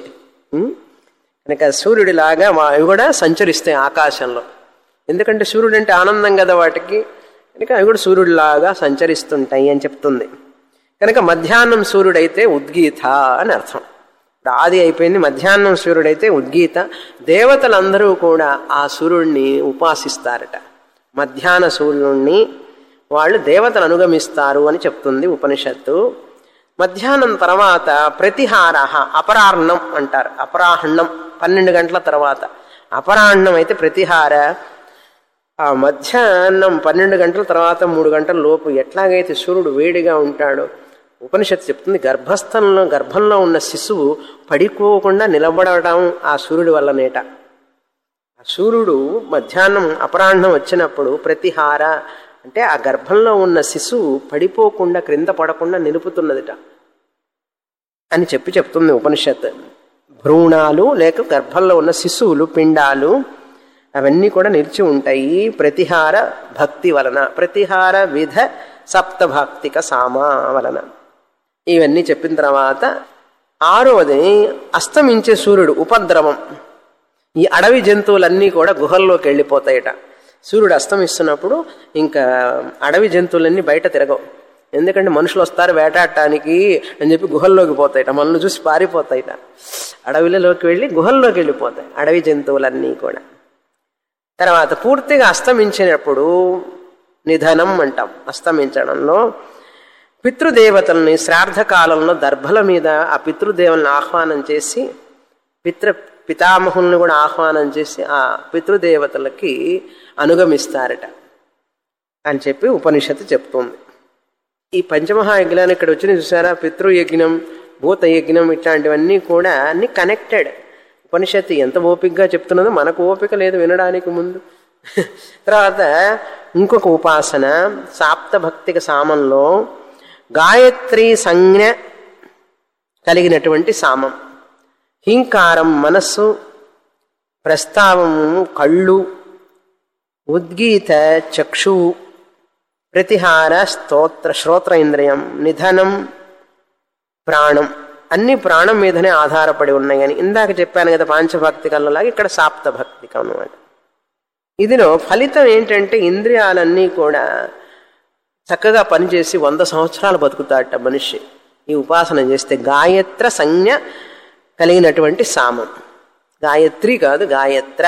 కనుక సూర్యుడిలాగా అవి కూడా సంచరిస్తాయి ఆకాశంలో ఎందుకంటే సూర్యుడు అంటే ఆనందం కదా వాటికి కనుక అవి కూడా సూర్యుడిలాగా సంచరిస్తుంటాయి అని చెప్తుంది కనుక మధ్యాహ్నం సూర్యుడైతే ఉద్గీత అని అర్థం ఆది అయిపోయింది మధ్యాహ్నం సూర్యుడైతే ఉద్గీత దేవతలందరూ కూడా ఆ సూర్యుడిని ఉపాసిస్తారట మధ్యాహ్న సూర్యుడిని వాళ్ళు దేవతలు అనుగమిస్తారు అని చెప్తుంది ఉపనిషత్తు మధ్యాహ్నం తర్వాత ప్రతిహార అపరాహ్నం అంటారు అపరాహ్నం పన్నెండు గంటల తర్వాత అపరాహ్నం అయితే ప్రతిహార ఆ మధ్యాహ్నం పన్నెండు గంటల తర్వాత మూడు గంటల లోపు ఎట్లాగైతే సూర్యుడు వేడిగా ఉంటాడో ఉపనిషత్తు చెప్తుంది గర్భస్థంలో గర్భంలో ఉన్న శిశువు పడిపోకుండా నిలబడటం ఆ సూర్యుడి వల్లనేట ఆ సూర్యుడు మధ్యాహ్నం అపరాహ్నం వచ్చినప్పుడు ప్రతిహార అంటే ఆ గర్భంలో ఉన్న శిశువు పడిపోకుండా క్రింద పడకుండా నిలుపుతున్నదిట అని చెప్పి చెప్తుంది ఉపనిషత్ భ్రూణాలు లేక గర్భంలో ఉన్న శిశువులు పిండాలు అవన్నీ కూడా నిలిచి ఉంటాయి ప్రతిహార భక్తి వలన ప్రతిహార విధ సప్తభాక్తిక సామా వలన ఇవన్నీ చెప్పిన తర్వాత ఆరోది అస్తమించే సూర్యుడు ఉపద్రవం ఈ అడవి జంతువులన్నీ కూడా గుహల్లోకి వెళ్ళిపోతాయట సూర్యుడు అస్తమిస్తున్నప్పుడు ఇంకా అడవి జంతువులన్నీ బయట తిరగవు ఎందుకంటే మనుషులు వస్తారు వేటాడటానికి అని చెప్పి గుహల్లోకి పోతాయట మనల్ని చూసి పారిపోతాయట అడవిలలోకి వెళ్ళి గుహల్లోకి వెళ్ళిపోతాయి అడవి జంతువులన్నీ కూడా తర్వాత పూర్తిగా అస్తమించినప్పుడు నిధనం అంటాం అస్తమించడంలో పితృదేవతల్ని శ్రాద్ధకాలంలో దర్భల మీద ఆ పితృదేవుల్ని ఆహ్వానం చేసి పితృ పితామహుల్ని కూడా ఆహ్వానం చేసి ఆ పితృదేవతలకి అనుగమిస్తారట అని చెప్పి ఉపనిషత్తు చెప్తుంది ఈ పంచమహాయజ్ఞాన్ని ఇక్కడ వచ్చిన చూసారా పితృయజ్ఞం భూతయజ్ఞం ఇట్లాంటివన్నీ కూడా అన్ని కనెక్టెడ్ ఉపనిషత్తు ఎంత ఓపికగా చెప్తున్నదో మనకు ఓపిక లేదు వినడానికి ముందు తర్వాత ఇంకొక ఉపాసన సాప్త భక్తిక సామంలో గాయత్రి సంజ్ఞ కలిగినటువంటి సామం హింకారం మనస్సు ప్రస్తావము కళ్ళు ఉద్గీత చక్షువు ప్రతిహార స్తోత్ర శ్రోత్రేంద్రియం నిధనం ప్రాణం అన్ని ప్రాణం మీదనే ఆధారపడి ఉన్నాయి అని ఇందాక చెప్పాను కదా పాంచభక్తికల్లాగా ఇక్కడ సాప్త భక్తికం అనమాట ఇదిలో ఫలితం ఏంటంటే ఇంద్రియాలన్నీ కూడా చక్కగా పనిచేసి వంద సంవత్సరాలు బతుకుతాడట మనిషి ఈ ఉపాసన చేస్తే గాయత్ర సంజ్ఞ కలిగినటువంటి సామం గాయత్రి కాదు గాయత్ర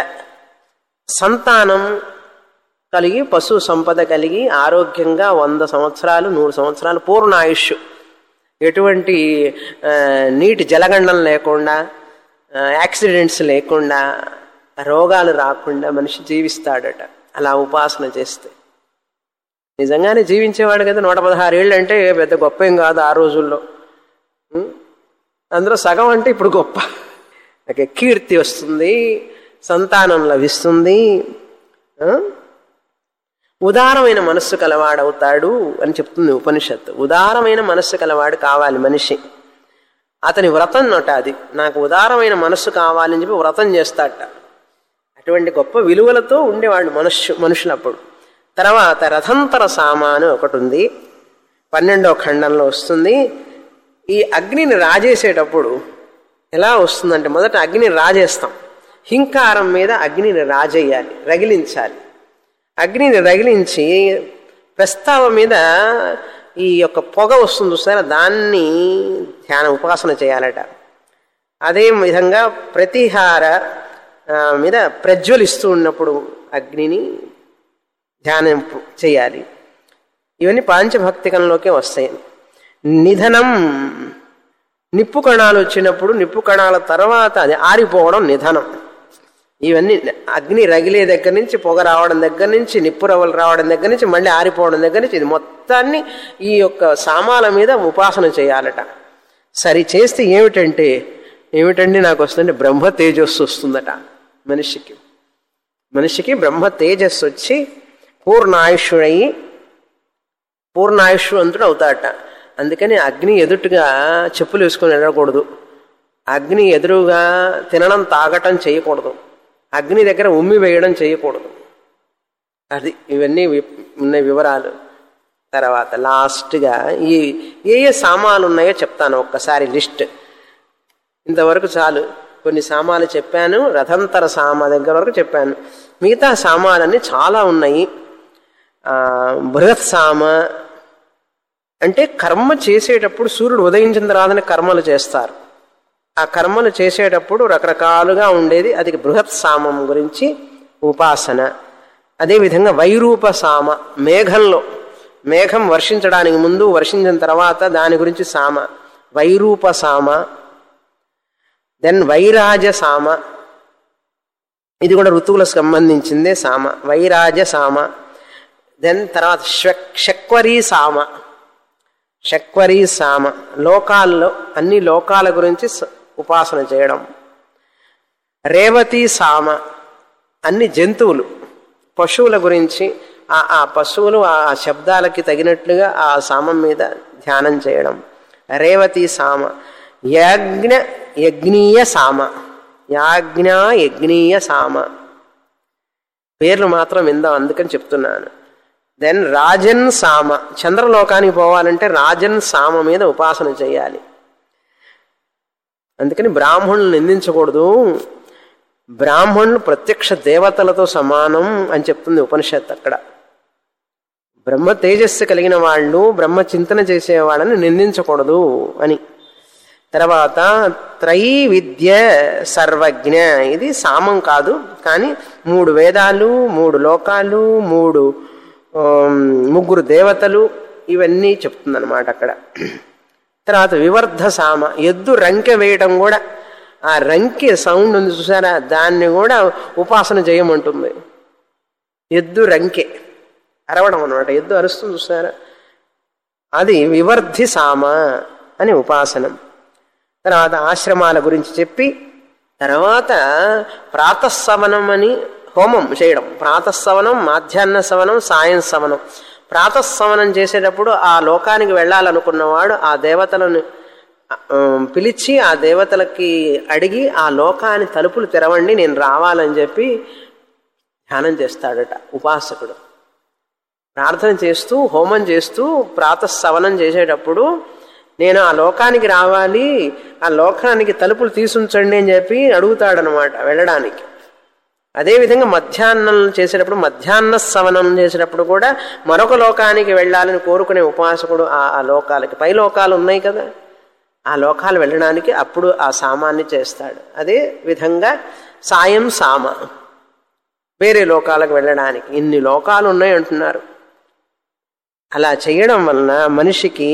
సంతానం కలిగి పశు సంపద కలిగి ఆరోగ్యంగా వంద సంవత్సరాలు నూరు సంవత్సరాలు పూర్ణ ఆయుష్ ఎటువంటి ఆ, నీటి జలగండం లేకుండా ఆ, యాక్సిడెంట్స్ లేకుండా రోగాలు రాకుండా మనిషి జీవిస్తాడట అలా ఉపాసన చేస్తే నిజంగానే జీవించేవాడు కదా నూట పదహారు ఏళ్ళు అంటే పెద్ద గొప్ప ఏం కాదు ఆ రోజుల్లో ఉం? అందులో సగం అంటే ఇప్పుడు గొప్ప ఓకే కీర్తి వస్తుంది సంతానం లభిస్తుంది ఆ? ఉదారమైన మనస్సు కలవాడవుతాడు అని చెప్తుంది ఉపనిషత్తు ఉదారమైన మనస్సు కలవాడు కావాలి మనిషి అతని వ్రతం నట అది నాకు ఉదారమైన మనస్సు కావాలని చెప్పి వ్రతం చేస్తాడట అటువంటి గొప్ప విలువలతో ఉండేవాళ్ళు మనుష్యు మనుషులప్పుడు తర్వాత రథంతర సామాను ఒకటి ఉంది పన్నెండో ఖండంలో వస్తుంది ఈ అగ్నిని రాజేసేటప్పుడు ఎలా వస్తుందంటే మొదట అగ్నిని రాజేస్తాం హింకారం మీద అగ్నిని రాజేయాలి రగిలించాలి అగ్నిని రగిలించి ప్రస్తావ మీద ఈ యొక్క పొగ వస్తుంది చూస్తారా దాన్ని ధ్యాన ఉపాసన చేయాలట అదే విధంగా ప్రతిహార ఆ, మీద ప్రజ్వలిస్తూ ఉన్నప్పుడు అగ్నిని ధ్యానం చేయాలి ఇవన్నీ పాంచభక్తికంలోకే వస్తాయి నిధనం నిప్పు కణాలు వచ్చినప్పుడు నిప్పు కణాల తర్వాత అది ఆరిపోవడం నిధనం ఇవన్నీ అగ్ని రగిలే దగ్గర నుంచి పొగ రావడం దగ్గర నుంచి నిప్పు రవ్వలు రావడం దగ్గర నుంచి మళ్ళీ ఆరిపోవడం దగ్గర నుంచి ఇది మొత్తాన్ని ఈ యొక్క సామాల మీద ఉపాసన చేయాలట సరి చేస్తే ఏమిటంటే ఏమిటండి నాకు వస్తుందంటే బ్రహ్మ తేజస్సు వస్తుందట మనిషికి మనిషికి బ్రహ్మ తేజస్సు వచ్చి పూర్ణాయుష్యుడయి పూర్ణాయుష్వంతుడు అవుతాడట అందుకని అగ్ని ఎదుటిగా చెప్పులు వేసుకొని వెళ్ళకూడదు అగ్ని ఎదురుగా తినడం తాగటం చేయకూడదు అగ్ని దగ్గర ఉమ్మి వేయడం చేయకూడదు అది ఇవన్నీ వి- ఉన్న వివరాలు తర్వాత లాస్ట్గా ఈ ఏ ఏ సామాన్లు ఉన్నాయో చెప్తాను ఒక్కసారి లిస్ట్ ఇంతవరకు చాలు కొన్ని సామాన్లు చెప్పాను రథంతర సామా దగ్గర వరకు చెప్పాను మిగతా సామాన్లన్నీ చాలా ఉన్నాయి ఆ, బృహత్ సామ అంటే కర్మ చేసేటప్పుడు సూర్యుడు ఉదయించిన తర్వాతనే కర్మలు చేస్తారు ఆ కర్మలు చేసేటప్పుడు రకరకాలుగా ఉండేది అది బృహత్ సామం గురించి ఉపాసన అదేవిధంగా వైరూప సామ మేఘంలో మేఘం వర్షించడానికి ముందు వర్షించిన తర్వాత దాని గురించి సామ వైరూప సామ దెన్ వైరాజ సామ ఇది కూడా ఋతువులకు సంబంధించిందే సామ వైరాజ సామ దెన్ తర్వాత శక్ శక్వరీ సామ శక్వరీ సామ లోకాల్లో అన్ని లోకాల గురించి స- ఉపాసన చేయడం రేవతి సామ అన్ని జంతువులు పశువుల గురించి ఆ ఆ పశువులు ఆ ఆ శబ్దాలకి తగినట్లుగా ఆ సామం మీద ధ్యానం చేయడం రేవతి సామ యాజ్ఞ యజ్ఞీయ సామ యాజ్ఞ యజ్ఞీయ సామ పేర్లు మాత్రం విందాం అందుకని చెప్తున్నాను దెన్ రాజన్ సామ చంద్రలోకానికి పోవాలంటే రాజన్ సామ మీద ఉపాసన చేయాలి అందుకని బ్రాహ్మణులు నిందించకూడదు బ్రాహ్మణులు ప్రత్యక్ష దేవతలతో సమానం అని చెప్తుంది ఉపనిషత్ అక్కడ బ్రహ్మ తేజస్సు కలిగిన వాళ్ళు బ్రహ్మ చింతన చేసేవాళ్ళని నిందించకూడదు అని తర్వాత త్రయీ విద్య సర్వజ్ఞ ఇది సామం కాదు కానీ మూడు వేదాలు మూడు లోకాలు మూడు ఆమ్, ముగ్గురు దేవతలు ఇవన్నీ చెప్తుందన్నమాట అక్కడ తర్వాత వివర్ధ సామ ఎద్దు రంకె వేయటం కూడా ఆ రంకె సౌండ్ ఉంది చూసారా దాన్ని కూడా ఉపాసన చేయమంటుంది ఎద్దు రంకె అరవడం అనమాట ఎద్దు అరుస్తుంది చూసారా అది వివర్ధి సామ అని ఉపాసనం తర్వాత ఆశ్రమాల గురించి చెప్పి తర్వాత ప్రాతస్సవనం అని హోమం చేయడం ప్రాతస్సవనం మాధ్యాహ్న సవనం సాయం సవనం ప్రాతస్సవనం చేసేటప్పుడు ఆ లోకానికి వెళ్ళాలనుకున్నవాడు ఆ దేవతలను ఆ, పిలిచి ఆ దేవతలకి అడిగి ఆ లోకాన్ని తలుపులు తెరవండి నేను రావాలని చెప్పి ధ్యానం చేస్తాడట ఉపాసకుడు ప్రార్థన చేస్తూ హోమం చేస్తూ ప్రాతస్సవనం చేసేటప్పుడు నేను ఆ లోకానికి రావాలి ఆ లోకానికి తలుపులు తీసుంచండి అని చెప్పి అడుగుతాడనమాట వెళ్ళడానికి అదేవిధంగా మధ్యాహ్నం చేసేటప్పుడు మధ్యాహ్న సవనం చేసేటప్పుడు కూడా మరొక లోకానికి వెళ్ళాలని కోరుకునే ఉపాసకుడు ఆ ఆ లోకాలకి పై లోకాలు ఉన్నాయి కదా ఆ లోకాలు వెళ్ళడానికి అప్పుడు ఆ సామాన్ని చేస్తాడు అదే విధంగా సాయం సామ వేరే లోకాలకు వెళ్ళడానికి ఇన్ని లోకాలు ఉన్నాయి అంటున్నారు అలా చేయడం వలన మనిషికి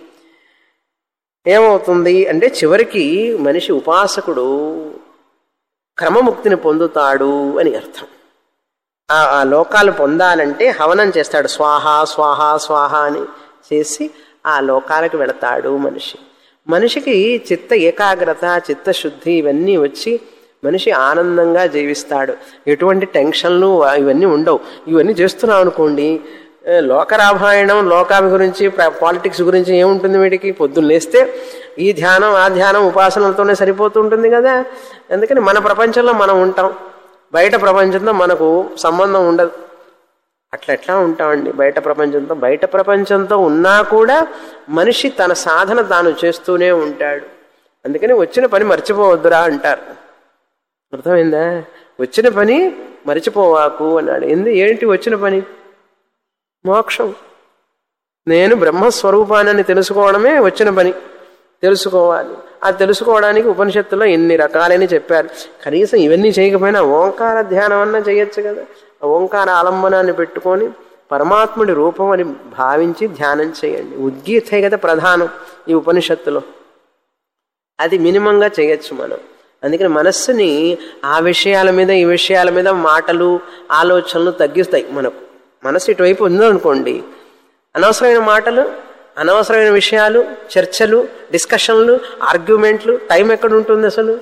ఏమవుతుంది అంటే చివరికి మనిషి ఉపాసకుడు క్రమముక్తిని పొందుతాడు అని అర్థం ఆ ఆ లోకాలు పొందాలంటే హవనం చేస్తాడు స్వాహ స్వాహ స్వాహ అని చేసి ఆ లోకాలకు వెళతాడు మనిషి మనిషికి చిత్త ఏకాగ్రత చిత్తశుద్ధి ఇవన్నీ వచ్చి మనిషి ఆనందంగా జీవిస్తాడు ఎటువంటి టెన్షన్లు ఇవన్నీ ఉండవు ఇవన్నీ చేస్తున్నాం అనుకోండి ఏ, లోకరామాయణం లోకాభి గురించి పాలిటిక్స్ గురించి ఏముంటుంది వీడికి పొద్దున్న లేస్తే ఈ ధ్యానం ఆ ధ్యానం ఉపాసనలతోనే సరిపోతుంటుంది కదా అందుకని మన ప్రపంచంలో మనం ఉంటాం బయట ప్రపంచంతో మనకు సంబంధం ఉండదు అట్లా ఎట్లా ఉంటామండి బయట ప్రపంచంతో బయట ప్రపంచంతో ఉన్నా కూడా మనిషి తన సాధన తాను చేస్తూనే ఉంటాడు అందుకని వచ్చిన పని మర్చిపోవద్దురా అంటారు అర్థమైందా వచ్చిన పని మర్చిపోవాకు అన్నాడు ఎందు ఏంటి వచ్చిన పని మోక్షం నేను బ్రహ్మస్వరూపానని తెలుసుకోవడమే వచ్చిన పని తెలుసుకోవాలి అది తెలుసుకోవడానికి ఉపనిషత్తులో ఎన్ని రకాలని చెప్పారు కనీసం ఇవన్నీ చేయకపోయినా ఓంకార ధ్యానం అన్నా చేయొచ్చు కదా ఆ ఓంకార ఆలంబనాన్ని పెట్టుకొని పరమాత్ముడి రూపం అని భావించి ధ్యానం చేయండి ఉద్గీతే కదా ప్రధానం ఈ ఉపనిషత్తులో అది మినిమంగా చేయొచ్చు మనం అందుకని మనస్సుని ఆ విషయాల మీద ఈ విషయాల మీద మాటలు ఆలోచనలు తగ్గిస్తాయి మనకు మనసు ఇటువైపు ఉందనుకోండి అనవసరమైన మాటలు అనవసరమైన విషయాలు చర్చలు డిస్కషన్లు ఆర్గ్యుమెంట్లు టైం ఎక్కడ ఉంటుంది అసలు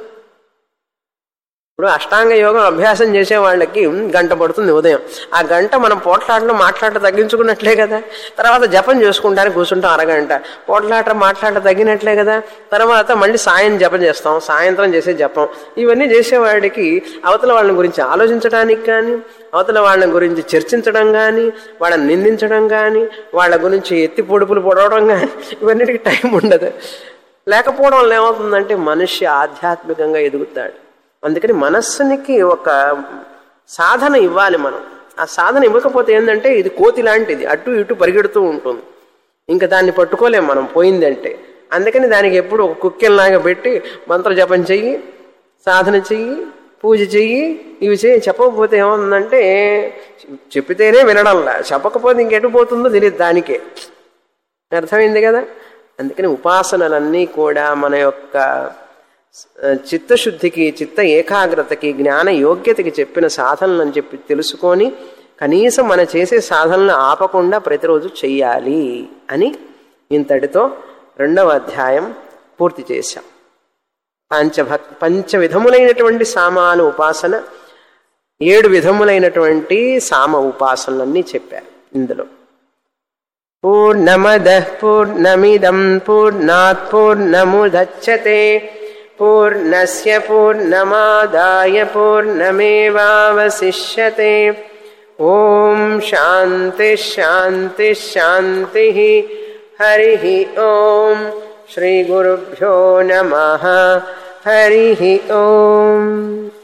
ఇప్పుడు అష్టాంగ యోగం అభ్యాసం చేసే వాళ్ళకి గంట పడుతుంది ఉదయం ఆ గంట మనం పోట్లాటలో మాట్లాట తగ్గించుకున్నట్లే కదా తర్వాత జపం చేసుకుంటానికి కూర్చుంటాం అరగంట పోట్లాట మాట్లాట తగ్గినట్లే కదా తర్వాత మళ్ళీ సాయం జపం చేస్తాం సాయంత్రం చేసే జపం ఇవన్నీ చేసేవాడికి అవతల వాళ్ళని గురించి ఆలోచించడానికి కానీ అవతల వాళ్ళ గురించి చర్చించడం కానీ వాళ్ళని నిందించడం కానీ వాళ్ళ గురించి ఎత్తి పొడుపులు పొడవడం కానీ ఇవన్నిటికీ టైం ఉండదు లేకపోవడం వల్ల ఏమవుతుందంటే మనిషి ఆధ్యాత్మికంగా ఎదుగుతాడు అందుకని మనస్సునికి ఒక సాధన ఇవ్వాలి మనం ఆ సాధన ఇవ్వకపోతే ఏంటంటే ఇది కోతి లాంటిది అటు ఇటు పరిగెడుతూ ఉంటుంది ఇంకా దాన్ని పట్టుకోలేం మనం పోయిందంటే అందుకని దానికి ఎప్పుడు ఒక కుక్కెల్లాగా పెట్టి మంత్ర జపం చెయ్యి సాధన చెయ్యి పూజ చెయ్యి ఇవి చేయి చెప్పకపోతే ఏమవుతుందంటే చెప్పితేనే వినడంలా చెప్పకపోతే ఇంకెటు పోతుందో తెలియదు దానికే అర్థమైంది కదా అందుకని ఉపాసనలన్నీ కూడా మన యొక్క చిత్తశుద్ధికి చిత్త ఏకాగ్రతకి జ్ఞాన యోగ్యతకి చెప్పిన సాధనలు అని చెప్పి తెలుసుకొని కనీసం మనం చేసే సాధనలు ఆపకుండా ప్రతిరోజు చెయ్యాలి అని ఇంతటితో రెండవ అధ్యాయం పూర్తి చేశాం పంచభక్ పంచ విధములైనటువంటి సామాను ఉపాసన ఏడు విధములైనటువంటి సామ ఉపాసనలన్నీ చెప్పారు ఇందులో పూర్ణమద పూర్ణమిదం పూర్ణాత్ పూర్ణముదచ్చతే పూర్ణస్య పూర్ణమాదాయ పూర్ణమేవావశిష్యతే ఓం శాంతి శాంతి శాంతి హరి ఓం శ్రీ గురుభ్యో నమ హరి ఓం